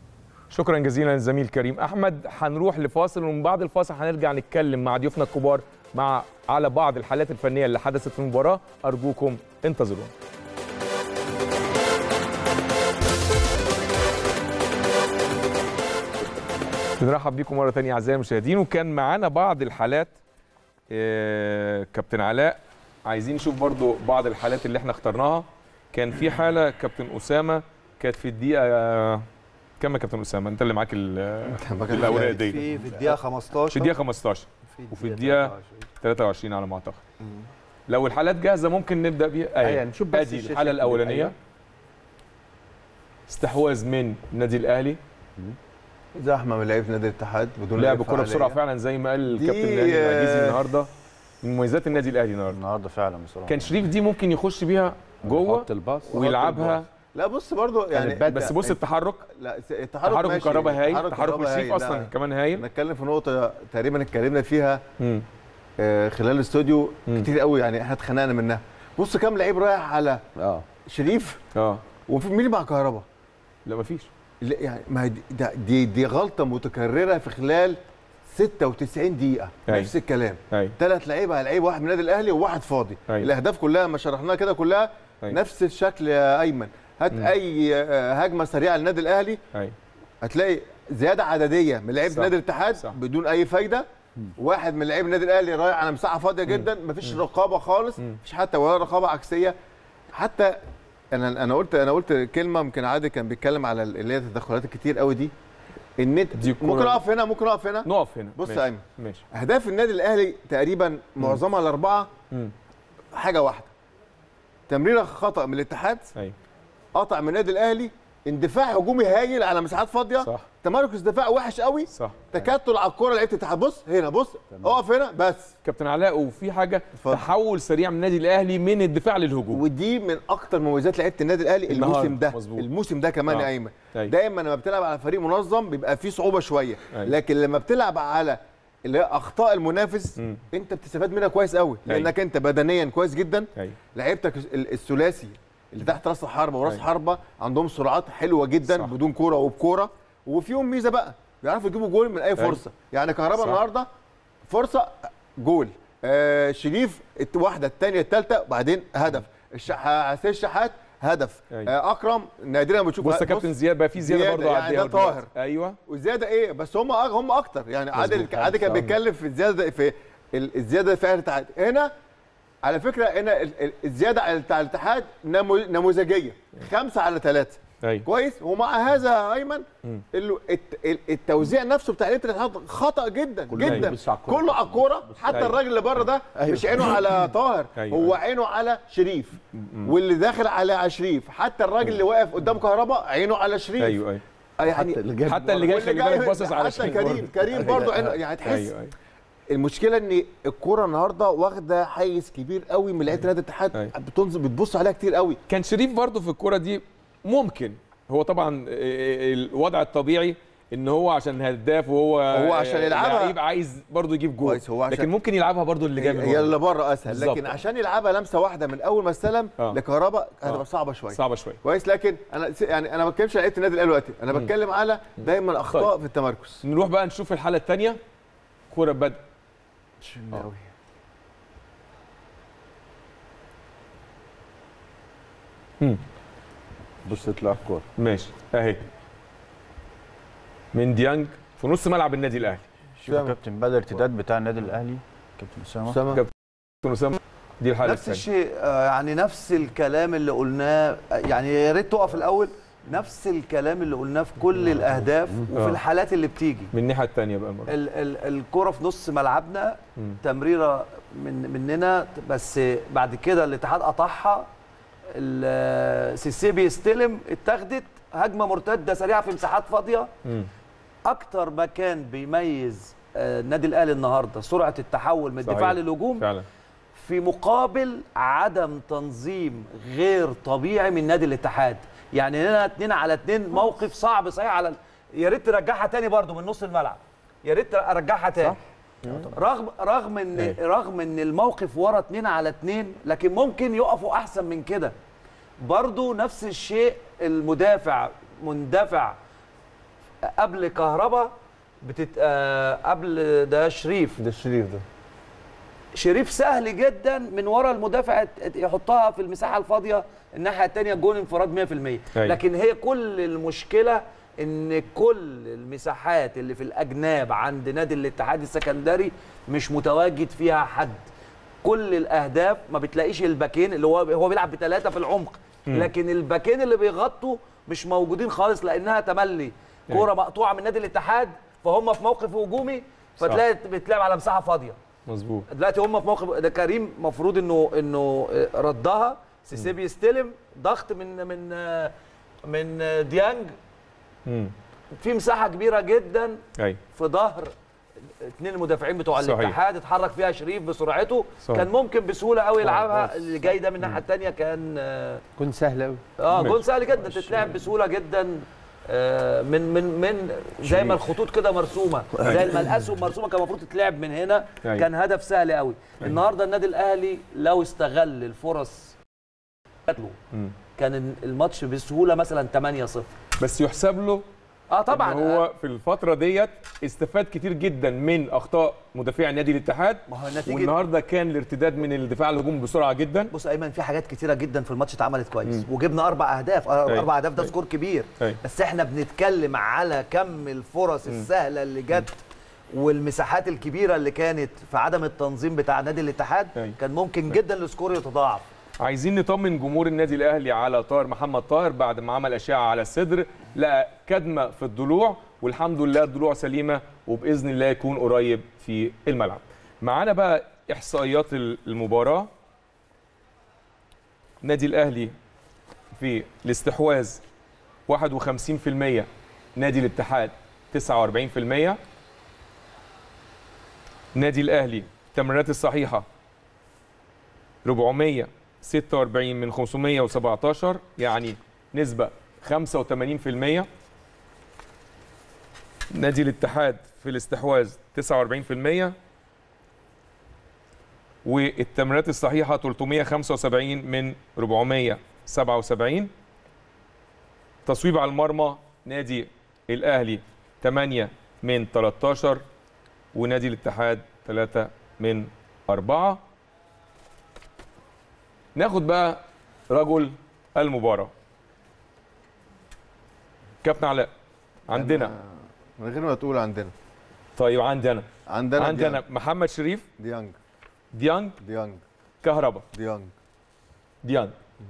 شكرا جزيلا للزميل كريم احمد هنروح لفاصل ومن بعد الفاصل هنرجع نتكلم مع ضيوفنا الكبار مع على بعض الحالات الفنيه اللي حدثت في المباراه ارجوكم انتظرونا بنرحب بيكم مره ثانيه اعزائي المشاهدين وكان معانا بعض الحالات آه، كابتن علاء عايزين نشوف برضو بعض الحالات اللي احنا اخترناها كان في حاله كابتن اسامه كانت في الدقيقه آه، كم يا كابتن اسامه انت اللي معاك ال- الاوراق دي في في الدقيقه 15 في الدقيقه 15 وفي الدقيقه 23 على ما اعتقد لو الحالات جاهزه ممكن نبدا بيها أيوة، نشوف بس ادي الشاشة الحاله الكبيرة. الاولانيه أيوة. استحواذ من النادي الاهلي زحمه من لعيبه نادي الاتحاد بدون لعب أي كره بسرعه فعالية. فعلا زي ما قال دي- الكابتن نادي العجيزي النهارده من مميزات النادي الاهلي النهارده النهارده فعلا بصراحه كان شريف دي ممكن يخش بيها جوه يحط الباص ويلعبها لا بص برضو يعني بدأ. بس بص التحرك لا التحرك تحرك ماشي. الكهرباء هايل تحرك الكهرباء شريف هايل. اصلا لا. كمان هايل نتكلم في نقطه تقريبا اتكلمنا فيها مم. آه، خلال الاستوديو مم. كتير قوي يعني احنا اتخانقنا منها بص كام لعيب رايح على اه شريف اه وفي مين اللي مع كهربا لا مفيش لا يعني ما هي دي, ده- دي دي غلطه متكرره في خلال 96 دقيقه أيوة. نفس الكلام ايوه ثلاث لعيبه لعيب واحد من النادي الاهلي وواحد فاضي أيوة. الاهداف كلها ما شرحناها كده كلها أيوة. نفس الشكل يا ايمن هات مم. اي آه، هجمه سريعه للنادي الاهلي ايوه هتلاقي زياده عدديه من لعيبه صح. نادي الاتحاد صح. بدون اي فايده واحد من لعيبه النادي الاهلي رايح على مساحه فاضيه جدا مفيش رقابه خالص مم. مفيش حتى ولا رقابه عكسيه حتى انا انا قلت انا قلت كلمه يمكن عادل كان بيتكلم على اللي هي التدخلات الكتير قوي دي النت دي كرة- ممكن اقف هنا ممكن اقف هنا نقف هنا بص يا ماشي. ايمن ماشي اهداف النادي الاهلي تقريبا معظمها الاربعه مم. حاجه واحده تمريره خطا من الاتحاد ايوه قطع من النادي الاهلي اندفاع هجومي هايل على مساحات فاضيه صح تمركز دفاع وحش قوي صح تكتل على الكوره لعيبه الاتحاد بص هنا بص اقف هنا بس كابتن علاء وفي حاجه تحول سريع من النادي الاهلي من الدفاع للهجوم ودي من اكتر مميزات لعيبه النادي الاهلي النهاردة. الموسم ده مظبوط. الموسم ده كمان آه. يا ايمن أيوة. دايما لما بتلعب على فريق منظم بيبقى فيه صعوبه شويه أيوة. لكن لما بتلعب على اللي هي اخطاء المنافس مم. انت بتستفاد منها كويس قوي أيوة. لانك انت بدنيا كويس جدا ايوه لعيبتك ال- الثلاثي اللي تحت راس الحربه وراس أيوة. الحربه عندهم سرعات حلوه جدا صح. بدون كوره وبكوره وفيهم ميزه بقى بيعرفوا يجيبوا جول من اي أيوة. فرصه يعني كهربا صح. النهارده فرصه جول آه شريف الت- واحده الثانيه الثالثه بعدين هدف الشح... حسين الشحات هدف أيوة. آه اكرم نادرا ما بتشوف بص يا كابتن زياد بقى في زياده برضه يعني عديها ده طاهر ايوه وزياده ايه بس هم هم اكتر يعني عادل مظبوط. عادل كان بيتكلم في الزياده في ال- الزياده في الاتحاد هنا على فكره هنا ال- ال- الزياده على بتاع الاتحاد نمو- نموذجيه خمسة على ثلاثة ايوه كويس ومع هذا يا ايمن مم. ال- الت- ال- التوزيع نفسه بتاع لعيبه الاتحاد خطا جدا كله جدا بيبص على الكورة. كله على الكوره حتى أيوة. الراجل اللي بره ده أيوة. مش عينه على طاهر أيوة. هو عينه على شريف واللي داخل على شريف حتى الراجل اللي واقف قدام كهرباء عينه على شريف ايوه ايوه يعني حتى اللي جاب حتى اللي جاي واللي خلي بالك جاي- باصص على حتى شريف كريم برضه. كريم برضه عينه يعني تحس ايوه ايوه المشكله ان الكوره النهارده واخده حيز كبير قوي من لعيبه نادي الاتحاد أيوة. بتنظر بتبص عليها كتير قوي كان شريف برضه في الكوره دي ممكن هو طبعا آه، الوضع الطبيعي ان هو عشان هداف وهو هو عشان آه، يلعبها- لعيب عايز برضه يجيب جول كويس، هو عشان- لكن ممكن يلعبها برضه اللي جاي من هي ورا. اللي بره اسهل بالظبط. لكن عشان يلعبها لمسه واحده من اول ما استلم آه. لكهرباء آه. هتبقى صعبه شويه صعبه شويه كويس لكن انا يعني انا ما بتكلمش على لعيبه النادي الاهلي دلوقتي انا بتكلم على دايما اخطاء طيب. في التمركز نروح بقى نشوف الحاله الثانيه كوره بدء شناوي بص يطلع الكوره ماشي اهي من ديانج في نص ملعب النادي الاهلي شوف يا كابتن بدل الارتداد بتاع النادي الاهلي كابتن اسامه اسامه كابتن اسامه دي الحاله نفس الثانيه الشيء آه، يعني نفس الكلام اللي قلناه آه، يعني يا ريت تقف الاول نفس الكلام اللي قلناه في كل الاهداف وفي آه. الحالات اللي بتيجي من الناحيه الثانيه بقى المره ال ال الكرة في نص ملعبنا مم. تمريرة من مننا بس بعد كده الاتحاد قطعها ال- سيسي بيستلم اتاخدت هجمة مرتدة سريعة في مساحات فاضية مم. أكتر مكان بيميز آه، النادي الأهلي النهاردة سرعة التحول من الدفاع صحيح. للهجوم فعلا في مقابل عدم تنظيم غير طبيعي من نادي الاتحاد يعني هنا اتنين على اتنين موقف صعب صحيح على ال- يا ريت ترجعها تاني برضو من نص الملعب يا ريت ارجعها تاني رغم رغم ان أيوة. رغم ان الموقف ورا اتنين على اتنين لكن ممكن يقفوا احسن من كده برضو نفس الشيء المدافع مندفع قبل كهربا بتت... آه، قبل ده شريف ده الشريف ده شريف سهل جدا من ورا المدافع يحطها في المساحه الفاضيه الناحيه الثانيه جول انفراد 100% أيوة. لكن هي كل المشكله ان كل المساحات اللي في الاجناب عند نادي الاتحاد السكندري مش متواجد فيها حد كل الاهداف ما بتلاقيش الباكين اللي هو هو بيلعب بثلاثه في العمق مم. لكن الباكين اللي بيغطوا مش موجودين خالص لانها تملي كوره مقطوعه من نادي الاتحاد فهم في موقف هجومي صح. فتلاقي بتلعب على مساحه فاضيه مظبوط دلوقتي هم في موقف ده كريم مفروض انه انه ردها سيسي بيستلم ضغط من من من ديانج مم. في مساحه كبيره جدا ايوه في ظهر اثنين المدافعين بتوع صحيح. الاتحاد اتحرك فيها شريف بسرعته صحيح. كان ممكن بسهوله قوي يلعبها باص. اللي جاي ده من الناحيه الثانيه كان آه، كنت سهل قوي اه ماشي. جول سهل جدا تتلعب بسهوله جدا آه، من من من زي ما الخطوط كده مرسومه زي المقاسم مرسومه كان المفروض تتلعب من هنا أيوة. كان هدف سهل قوي النهارده النادي الاهلي لو استغل الفرص جات له مم. كان الماتش بسهوله مثلا 8-0 بس يحسب له اه طبعا إن هو في الفتره ديت استفاد كتير جدا من اخطاء مدافع نادي الاتحاد ما هو نتيجه والنهارده كان الارتداد من الدفاع الهجوم بسرعه جدا بص ايمن في حاجات كتيره جدا في الماتش اتعملت كويس وجبنا اربع اهداف آه، أيوة. اربع اهداف ده أيوة. سكور كبير أيوة. بس احنا بنتكلم على كم الفرص السهله اللي جت والمساحات الكبيره اللي كانت في عدم التنظيم بتاع نادي الاتحاد أيوة. كان ممكن جدا السكور يتضاعف عايزين نطمن جمهور النادي الاهلي على طاهر محمد طاهر بعد ما عمل اشعه على الصدر لقى كدمه في الضلوع والحمد لله الضلوع سليمه وباذن الله يكون قريب في الملعب معانا بقى احصائيات المباراه نادي الاهلي في الاستحواذ 51% نادي الاتحاد 49% نادي الاهلي التمريرات الصحيحه 446 من 517 يعني نسبه 85% نادي الاتحاد في الاستحواذ 49% والتمريرات الصحيحه 375 من 477 تصويب على المرمى نادي الاهلي 8 من 13 ونادي الاتحاد 3 من 4 ناخد بقى رجل المباراه كابتن علاء عندنا من غير ما تقول عندنا طيب عندنا عندنا عندنا ديانج. محمد شريف ديانج ديانج ديانج كهربا ديانج ديانج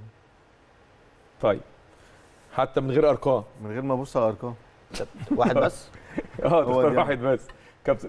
طيب حتى من غير ارقام من غير ما ابص على الارقام واحد بس اه هو تختار ديانج. واحد بس كابتن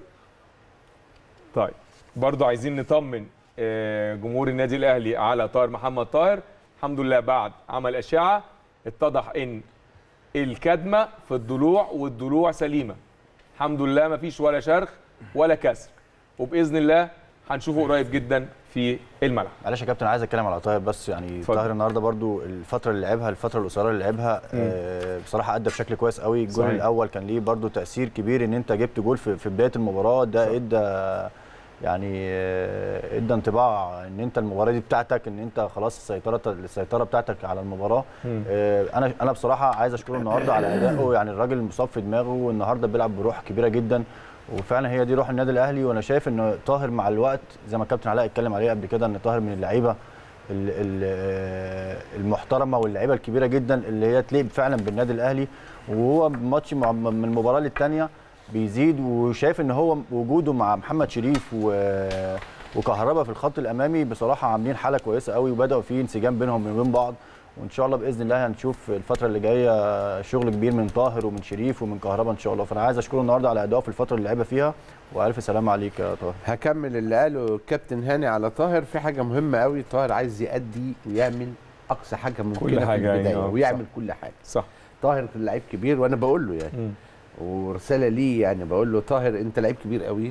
طيب برضو عايزين نطمن آه، جمهور النادي الاهلي على طاهر محمد طاهر الحمد لله بعد عمل اشعه اتضح ان الكدمه في الضلوع والضلوع سليمه الحمد لله ما فيش ولا شرخ ولا كسر وباذن الله هنشوفه قريب جدا في الملعب معلش يا كابتن عايز اتكلم على طاهر بس يعني اتفضل. طاهر النهارده برضو الفتره اللي لعبها الفتره القصيره اللي لعبها آه بصراحه ادى بشكل كويس قوي الجول صحيح. الاول كان ليه برضو تاثير كبير ان انت جبت جول في, في بدايه المباراه ده ادى يعني آه، ادى انطباع ان انت المباراه دي بتاعتك ان انت خلاص السيطره السيطره بتاعتك على المباراه مم. آه، انا انا بصراحه عايز اشكره النهارده على ادائه يعني الراجل مصاب في دماغه والنهارده بيلعب بروح كبيره جدا وفعلا هي دي روح النادي الاهلي وانا شايف ان طاهر مع الوقت زي ما الكابتن علاء اتكلم عليه قبل كده ان طاهر من اللعيبه ال- ال- آه، المحترمه واللعيبه الكبيره جدا اللي هي تليق فعلا بالنادي الاهلي وهو ماتش مع- من المباراه للثانيه بيزيد وشايف ان هو وجوده مع محمد شريف و وكهربا في الخط الامامي بصراحه عاملين حاله كويسه قوي وبداوا في انسجام بينهم وبين بعض وان شاء الله باذن الله هنشوف الفتره اللي جايه شغل كبير من طاهر ومن شريف ومن كهربا ان شاء الله فانا عايز اشكره النهارده على ادائه في الفتره اللي لعبها فيها والف سلامه عليك يا طاهر هكمل اللي قاله الكابتن هاني على طاهر في حاجه مهمه قوي طاهر عايز يأدي ويعمل اقصى حاجه ممكنه حاجة في يعني، البدايه آه، ويعمل صح. كل حاجه صح طاهر لعيب كبير وانا بقول له يعني مم. ورساله ليه يعني بقول له طاهر انت لعيب كبير قوي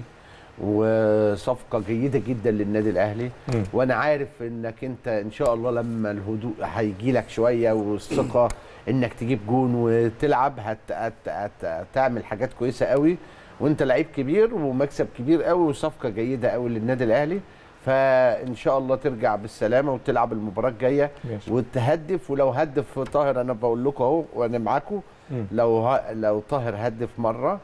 وصفقه جيده جدا للنادي الاهلي مم. وانا عارف انك انت ان شاء الله لما الهدوء هيجي لك شويه والثقه انك تجيب جون وتلعب هت هت هت هتعمل حاجات كويسه قوي وانت لعيب كبير ومكسب كبير قوي وصفقه جيده قوي للنادي الاهلي فان شاء الله ترجع بالسلامه وتلعب المباراه الجايه ماشي. وتهدف ولو هدف طاهر انا بقول لكم اهو وانا معاكم مم. لو ه... لو طاهر هدف مره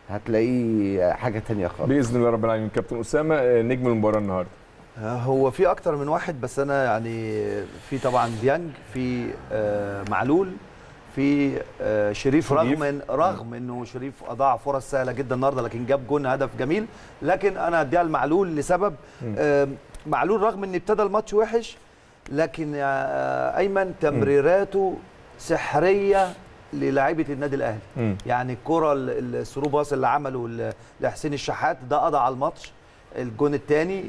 هتلاقيه حاجه تانية خالص باذن الله رب العالمين كابتن اسامه آه، نجم المباراه النهارده هو في اكتر من واحد بس انا يعني في طبعا ديانج في آه، معلول في آه، شريف شريف. رغم إن رغم انه شريف اضاع فرص سهله جدا النهارده لكن جاب جون هدف جميل لكن انا اديها لمعلول لسبب مم. آه، معلول رغم ان ابتدى الماتش وحش لكن آه، ايمن تمريراته سحريه للاعيبه النادي الاهلي مم. يعني الكره ال- الثرو باص اللي عمله ل- لحسين الشحات ده قضى على الماتش الجون الثاني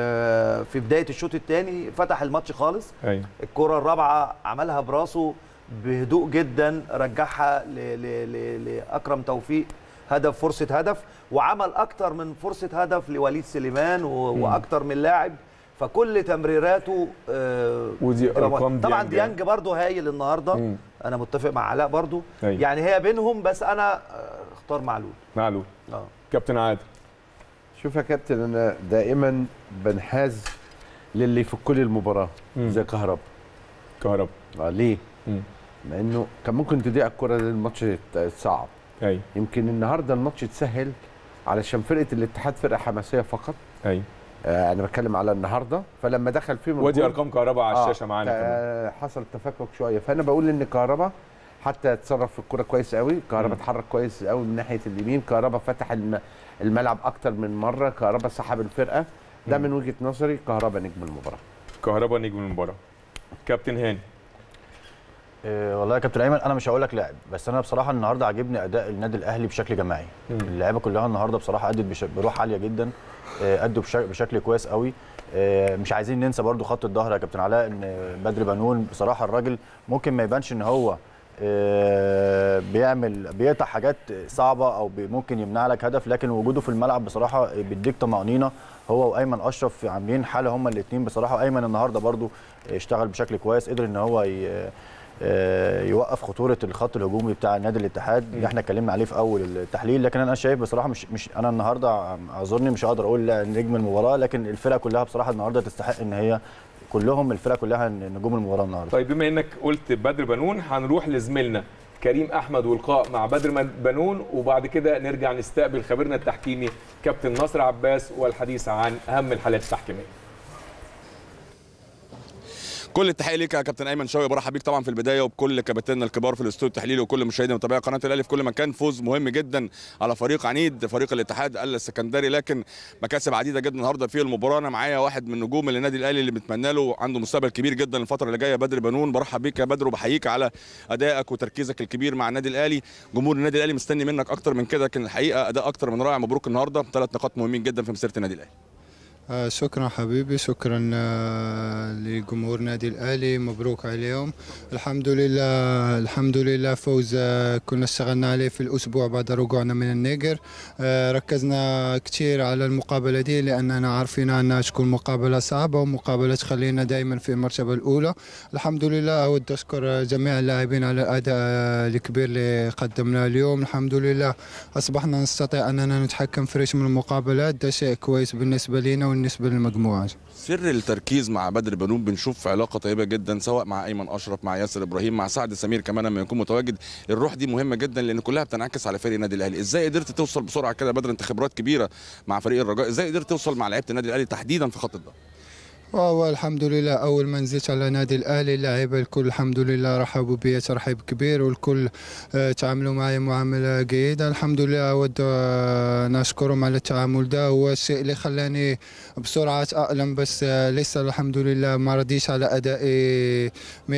في بدايه الشوط الثاني فتح الماتش خالص ايوه الكره الرابعه عملها براسه بهدوء جدا رجعها ل- ل- ل- لاكرم توفيق هدف فرصه هدف وعمل اكتر من فرصه هدف لوليد سليمان و- مم. واكتر من لاعب فكل تمريراته آه، ودي أرقام طبعا ديانج. ديانج برضه هايل النهارده مم. انا متفق مع علاء برضه أيوة. يعني هي بينهم بس انا آه، اختار معلول معلول اه كابتن عادل شوف يا كابتن انا دائما بنحاز للي في كل المباراه مم. زي كهربا كهربا اه ليه؟ مم. مع انه كان ممكن تضيع الكره للماتش صعب ايوه يمكن النهارده الماتش اتسهل علشان فرقه الاتحاد فرقه حماسيه فقط ايوه آه انا بتكلم على النهارده فلما دخل فيهم ودي الجول- ارقام كهربا على الشاشه معانا كمان آه حصل تفكك شويه فانا بقول ان كهربا حتى اتصرف في الكوره كويس قوي كهربا مم. اتحرك كويس قوي من ناحيه اليمين كهربا فتح الم... الملعب اكتر من مره كهربا سحب الفرقه ده مم. من وجهه نظري كهربا نجم المباراه كهربا نجم المباراه كابتن هاني إيه والله يا كابتن ايمن انا مش هقول لك لاعب بس انا بصراحه النهارده عاجبني اداء النادي الاهلي بشكل جماعي مم. اللعيبه كلها النهارده بصراحه ادت بش- بروح عاليه جدا إيه، ادوا بش- بشكل كويس قوي آه، مش عايزين ننسى برضو خط الظهر يا كابتن علاء ان بدر بنون بصراحه الراجل ممكن ما يبانش ان هو آه، بيعمل بيقطع حاجات صعبه او بي- ممكن يمنع لك هدف لكن وجوده في الملعب بصراحه بيديك طمانينه هو وايمن اشرف عاملين حاله هما الاثنين بصراحه ايمن النهارده برضو اشتغل بشكل كويس قدر ان هو ي- آه، يوقف خطوره الخط الهجومي بتاع نادي الاتحاد اللي احنا اتكلمنا عليه في اول التحليل لكن انا شايف بصراحه مش مش انا النهارده اعذرني مش هقدر اقول لا نجم المباراه لكن الفرقه كلها بصراحه النهارده تستحق ان هي كلهم الفرقه كلها نجوم المباراه النهارده طيب بما انك قلت بدر بنون هنروح لزميلنا كريم احمد والقاء مع بدر من- بنون وبعد كده نرجع نستقبل خبيرنا التحكيمي كابتن نصر عباس والحديث عن اهم الحالات التحكيميه كل التحيه ليك يا كابتن ايمن شوقي برحب بيك طبعا في البدايه وبكل كباتننا الكبار في الاستوديو التحليلي وكل مشاهدي ومتابعي قناه الاهلي في كل مكان فوز مهم جدا على فريق عنيد فريق الاتحاد السكندري لكن مكاسب عديده جدا النهارده في المباراه انا معايا واحد من نجوم النادي الاهلي اللي بنتمنى له عنده مستقبل كبير جدا الفتره اللي جايه بدر بنون برحب بيك يا بدر وبحييك على ادائك وتركيزك الكبير مع النادي الاهلي جمهور النادي الاهلي مستني منك اكتر من كده لكن الحقيقه اداء اكتر من رائع مبروك النهارده ثلاث نقاط مهمين جدا في مسيره النادي الاهلي آه، شكرا حبيبي شكرا آه، لجمهور نادي الاهلي مبروك عليهم الحمد لله الحمد لله فوز آه، كنا اشتغلنا عليه في الاسبوع بعد رجوعنا من النيجر آه، ركزنا كثير على المقابله دي لاننا عارفين انها تكون مقابله صعبه ومقابله تخلينا دائما في المرتبه الاولى الحمد لله اود اشكر جميع اللاعبين على الاداء الكبير اللي قدمناه اليوم الحمد لله اصبحنا نستطيع اننا نتحكم في رتم المقابلات ده شيء كويس بالنسبه لنا وبالنسبه للمجموعه سر التركيز مع بدر بنون بنشوف علاقه طيبه جدا سواء مع ايمن اشرف مع ياسر ابراهيم مع سعد سمير كمان لما يكون متواجد الروح دي مهمه جدا لان كلها بتنعكس على فريق النادي الاهلي ازاي قدرت توصل بسرعه كده يا بدر انت خبرات كبيره مع فريق الرجاء ازاي قدرت توصل مع لعيبه النادي الاهلي تحديدا في خط الظهر وهو الحمد لله أول ما نزلت على نادي الأهلي اللاعبين الكل الحمد لله رحبوا بي ترحيب كبير والكل آه، تعاملوا معي معاملة جيدة الحمد لله أود آه، نشكرهم على التعامل ده هو الشيء اللي خلاني بسرعة أتأقلم بس آه، لسه الحمد لله ما رضيش على أدائي 100%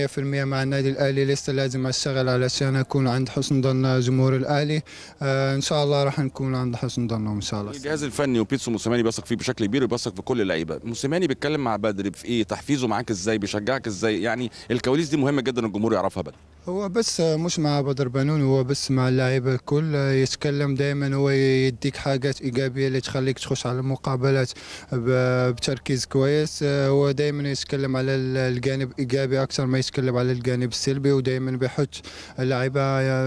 مع النادي الأهلي لسه لازم أشتغل علشان أكون عند حسن ظن جمهور الأهلي آه، إن شاء الله راح نكون عند حسن ظنهم إن شاء الله الجهاز الفني وبيتسو موسيماني بيثق فيه بشكل كبير وبيثق في كل اللعيبه موسيماني بيتكلم مع بدر في ايه تحفيزه معاك ازاي بيشجعك ازاي يعني الكواليس دي مهمه جدا الجمهور يعرفها بدر هو بس مش مع بدر بنون هو بس مع اللاعيبه الكل يتكلم دائما هو يديك حاجات ايجابيه اللي تخليك تخش على المقابلات ب- بتركيز كويس هو دائما يتكلم على ال- الجانب الايجابي اكثر ما يتكلم على الجانب السلبي ودائما بيحط اللعيبه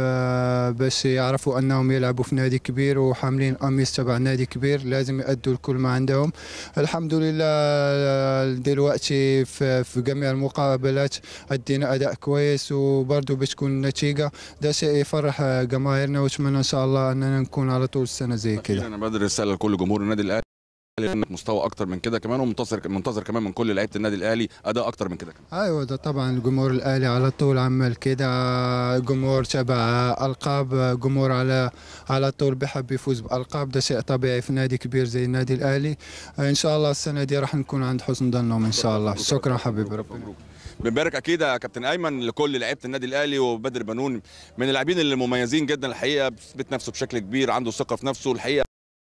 آه، باش يعرفوا انهم يلعبوا في نادي كبير وحاملين قميص تبع نادي كبير لازم يأدوا الكل ما عندهم الحمد لله آه، دلوقتي في, في جميع المقابلات ادينا اداء كويس وبرضه بتكون النتيجه ده شيء يفرح آه، جماهيرنا واتمنى ان شاء الله اننا نكون على طول السنه زي كده انا بدر رساله لكل جمهور النادي الاهلي انك مستوى اكتر من كده كمان ومنتظر منتظر كمان من كل لعيبه النادي الاهلي اداء اكتر من كده كمان ايوه ده طبعا الجمهور الاهلي على طول عمل كده جمهور تبع القاب جمهور على على طول بحب يفوز بالقاب ده شيء طبيعي في نادي كبير زي النادي الاهلي ان شاء الله السنه دي راح نكون عند حسن ظنهم ان شاء الله شكرا حبيبي ربنا بنبارك اكيد يا كابتن ايمن لكل لعيبه النادي الاهلي وبدر بنون من اللاعبين اللي مميزين جدا الحقيقه بيثبت نفسه بشكل كبير عنده ثقه في نفسه الحقيقه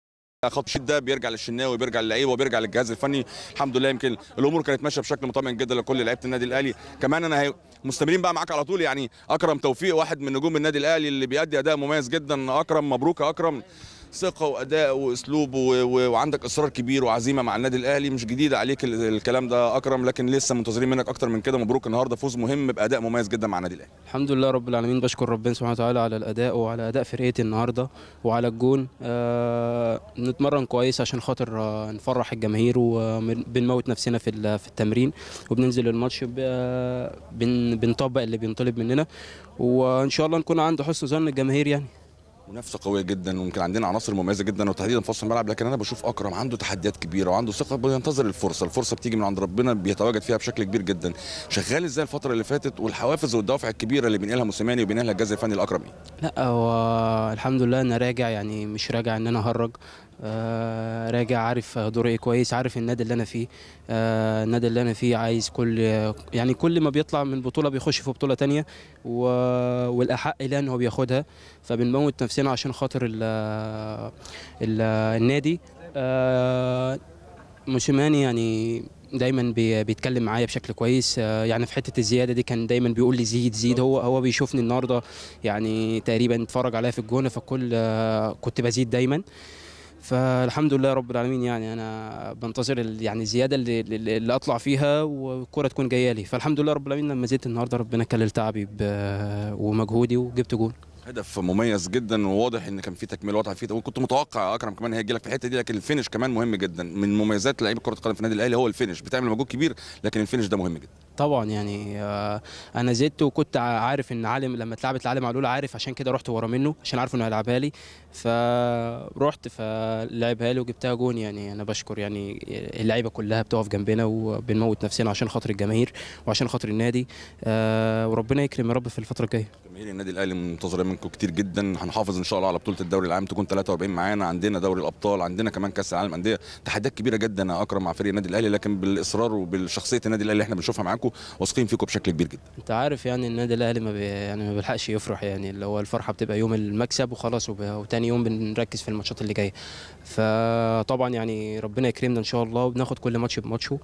خط شده بيرجع للشناوي بيرجع للعيبه وبيرجع للجهاز الفني الحمد لله يمكن الامور كانت ماشيه بشكل مطمئن جدا لكل لعيبه النادي الاهلي كمان انا هي- مستمرين بقى معاك على طول يعني اكرم توفيق واحد من نجوم النادي الاهلي اللي بيأدي اداء مميز جدا اكرم مبروك يا اكرم ثقه واداء واسلوب و... و... وعندك اصرار كبير وعزيمه مع النادي الاهلي مش جديد عليك ال- الكلام ده اكرم لكن لسه منتظرين منك اكتر من كده مبروك النهارده فوز مهم باداء مميز جدا مع النادي الاهلي الحمد لله رب العالمين بشكر ربنا سبحانه وتعالى على الاداء وعلى اداء فرقتي النهارده وعلى الجون آه نتمرن كويس عشان خاطر آه نفرح الجماهير وبنموت نفسنا في ال- في التمرين وبننزل الماتش ب- آه، بن بنطبق اللي بينطلب مننا وان شاء الله نكون عند حسن ظن الجماهير يعني منافسه قويه جدا ويمكن عندنا عناصر مميزه جدا وتحديدا في وسط الملعب لكن انا بشوف اكرم عنده تحديات كبيره وعنده ثقه بينتظر الفرصه الفرصه بتيجي من عند ربنا بيتواجد فيها بشكل كبير جدا شغال ازاي الفتره اللي فاتت والحوافز والدوافع الكبيره اللي بينقلها موسيماني وبينقلها الجهاز الفني الاكرم ايه لا هو الحمد لله انا راجع يعني مش راجع ان انا اهرج آه راجع عارف دوري ايه كويس عارف النادي اللي انا فيه آه النادي اللي انا فيه عايز كل يعني كل ما بيطلع من بطوله بيخش في بطوله تانية و... والاحق ليه ان هو بياخدها فبنموت نفسنا عشان خاطر ال... ال... النادي آه موسيماني يعني دايما بي- بيتكلم معايا بشكل كويس آه، يعني في حته الزياده دي كان دايما بيقول لي زيد زيد هو هو بيشوفني النهارده يعني تقريبا اتفرج عليا في الجونه فكل آه، كنت بزيد دايما فالحمد لله رب العالمين يعني انا بنتظر ال- يعني الزياده اللي, اللي اللي اطلع فيها والكره تكون جايه لي فالحمد لله رب العالمين لما زدت النهارده ربنا كلل تعبي ب- ومجهودي وجبت جول هدف مميز جدا وواضح ان كان في تكميل واضح فيه وكنت متوقع اكرم كمان هيجي لك في الحته دي لكن الفينش كمان مهم جدا من مميزات لعيبه كره القدم في النادي الاهلي هو الفينش بتعمل مجهود كبير لكن الفينش ده مهم جدا طبعا يعني آه، انا زدت وكنت ع- عارف ان علم لما اتلعبت لعلي معلول عارف عشان كده رحت ورا منه عشان عارف انه هيلعبها لي فرحت فلعبها لي وجبتها جون يعني انا بشكر يعني اللعيبه كلها بتقف جنبنا وبنموت نفسنا عشان خاطر الجماهير وعشان خاطر النادي آه، وربنا يكرم يا رب في الفتره الجايه جماهير النادي الاهلي منتظره منكم كتير جدا هنحافظ ان شاء الله على بطوله الدوري العام تكون 43 معانا عندنا دوري الابطال عندنا كمان كاس العالم انديه تحديات كبيره جدا يا اكرم مع فريق النادي الاهلي لكن بالاصرار وبالشخصيه النادي الاهلي اللي احنا بنشوفها معاكم واثقين فيكم بشكل كبير جدا انت عارف يعني النادي الاهلي ما بي يعني ما بيلحقش يفرح يعني اللي هو الفرحه بتبقى يوم المكسب وخلاص وب- وتاني يوم بنركز في الماتشات اللي جايه فطبعا يعني ربنا يكرمنا ان شاء الله وبناخد كل ماتش بماتشه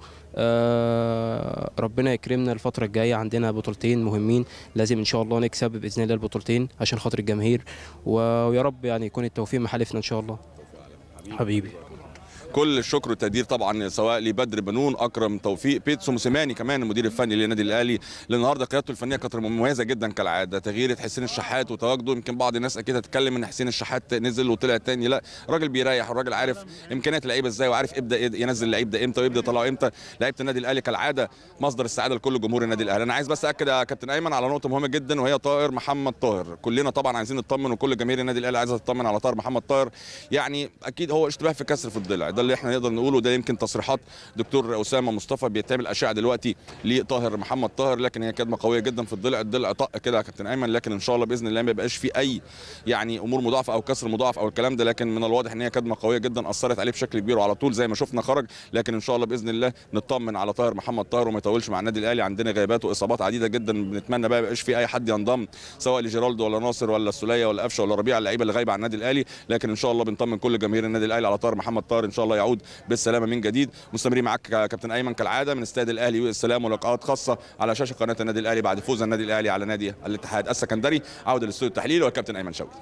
آه ربنا يكرمنا الفتره الجايه عندنا بطولتين مهمين لازم ان شاء الله نكسب باذن الله البطولتين عشان خاطر الجماهير و- ويا رب يعني يكون التوفيق محالفنا ان شاء الله حبيبي كل الشكر والتقدير طبعا سواء لبدر بنون اكرم توفيق بيتسو موسيماني كمان المدير الفني للنادي الاهلي اللي النهارده قيادته الفنيه كانت مميزه جدا كالعاده تغيير حسين الشحات وتواجده يمكن بعض الناس اكيد هتتكلم ان حسين الشحات نزل وطلع تاني لا الراجل بيريح والراجل عارف امكانيات اللعيبه ازاي وعارف يبدا ينزل اللعيب ده امتى ويبدا يطلعه امتى لعيبه النادي الاهلي كالعاده مصدر السعاده لكل جمهور النادي الاهلي انا عايز بس اكد يا كابتن ايمن على نقطه مهمه جدا وهي طاهر محمد طاهر كلنا طبعا عايزين نطمن وكل جماهير النادي الاهلي عايزه تطمن على طاهر محمد طاهر يعني اكيد هو اشتباه في كسر في الضلع ده اللي احنا نقدر نقوله ده يمكن تصريحات دكتور اسامه مصطفى بيتعمل اشعه دلوقتي لطاهر محمد طاهر لكن هي كدمه قويه جدا في الضلع الضلع طق كده يا كابتن ايمن لكن ان شاء الله باذن الله ما يبقاش في اي يعني امور مضاعفه او كسر مضاعف او الكلام ده لكن من الواضح ان هي كدمه قويه جدا اثرت عليه بشكل كبير وعلى طول زي ما شفنا خرج لكن ان شاء الله باذن الله نطمن على طاهر محمد طاهر وما يطولش مع النادي الاهلي عندنا غيابات واصابات عديده جدا بنتمنى بقى ما يبقاش في اي حد ينضم سواء لجيرالدو ولا ناصر ولا السوليه ولا قفشه ولا ربيع اللعيبه اللي غايبه عن النادي الاهلي لكن ان شاء الله بنطمن كل جماهير النادي الاهلي على طاهر محمد طاهر ان شاء الله يعود بالسلامه من جديد مستمرين معاك يا كابتن ايمن كالعاده من استاد الاهلي والسلام ولقاءات خاصه على شاشه قناه النادي الاهلي بعد فوز النادي الاهلي على نادي الاتحاد السكندري عوده للاستوديو التحليلي والكابتن ايمن شوقي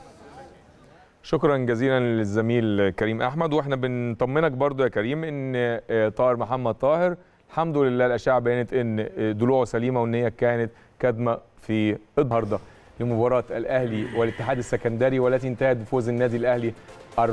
شكرا جزيلا للزميل كريم احمد واحنا بنطمنك برضو يا كريم ان آه، طاهر محمد طاهر الحمد لله الاشعه بينت ان آه، ضلوعه سليمه وان هي كانت كدمه في النهارده لمباراه الاهلي والاتحاد السكندري والتي انتهت بفوز النادي الاهلي 4-0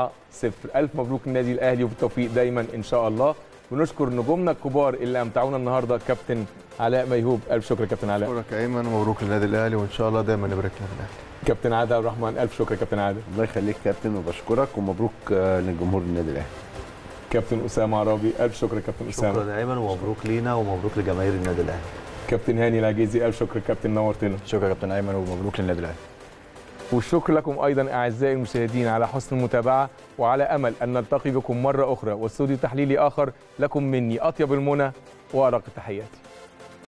الف مبروك النادي الاهلي وبالتوفيق دايما ان شاء الله ونشكر نجومنا الكبار اللي امتعونا النهارده كابتن علاء ميهوب الف شكر يا كابتن علاء شكرا يا ايمن ومبروك للنادي الاهلي وان شاء الله دايما نبارك للنادي الاهلي كابتن عادل عبد الرحمن الف شكر يا كابتن عادل الله يخليك كابتن وبشكرك ومبروك آه، لجمهور النادي الاهلي كابتن اسامه عرابي الف شكر يا كابتن اسامه شكرا ايمن ومبروك لينا ومبروك لجماهير النادي الاهلي كابتن هاني العجيزي الف شكر كابتن نورتنا شكرا يا كابتن ايمن ومبروك للنادي الاهلي والشكر لكم ايضا اعزائي المشاهدين على حسن المتابعه وعلى امل ان نلتقي بكم مره اخرى واستوديو تحليلي اخر لكم مني اطيب المنى وارق التحيات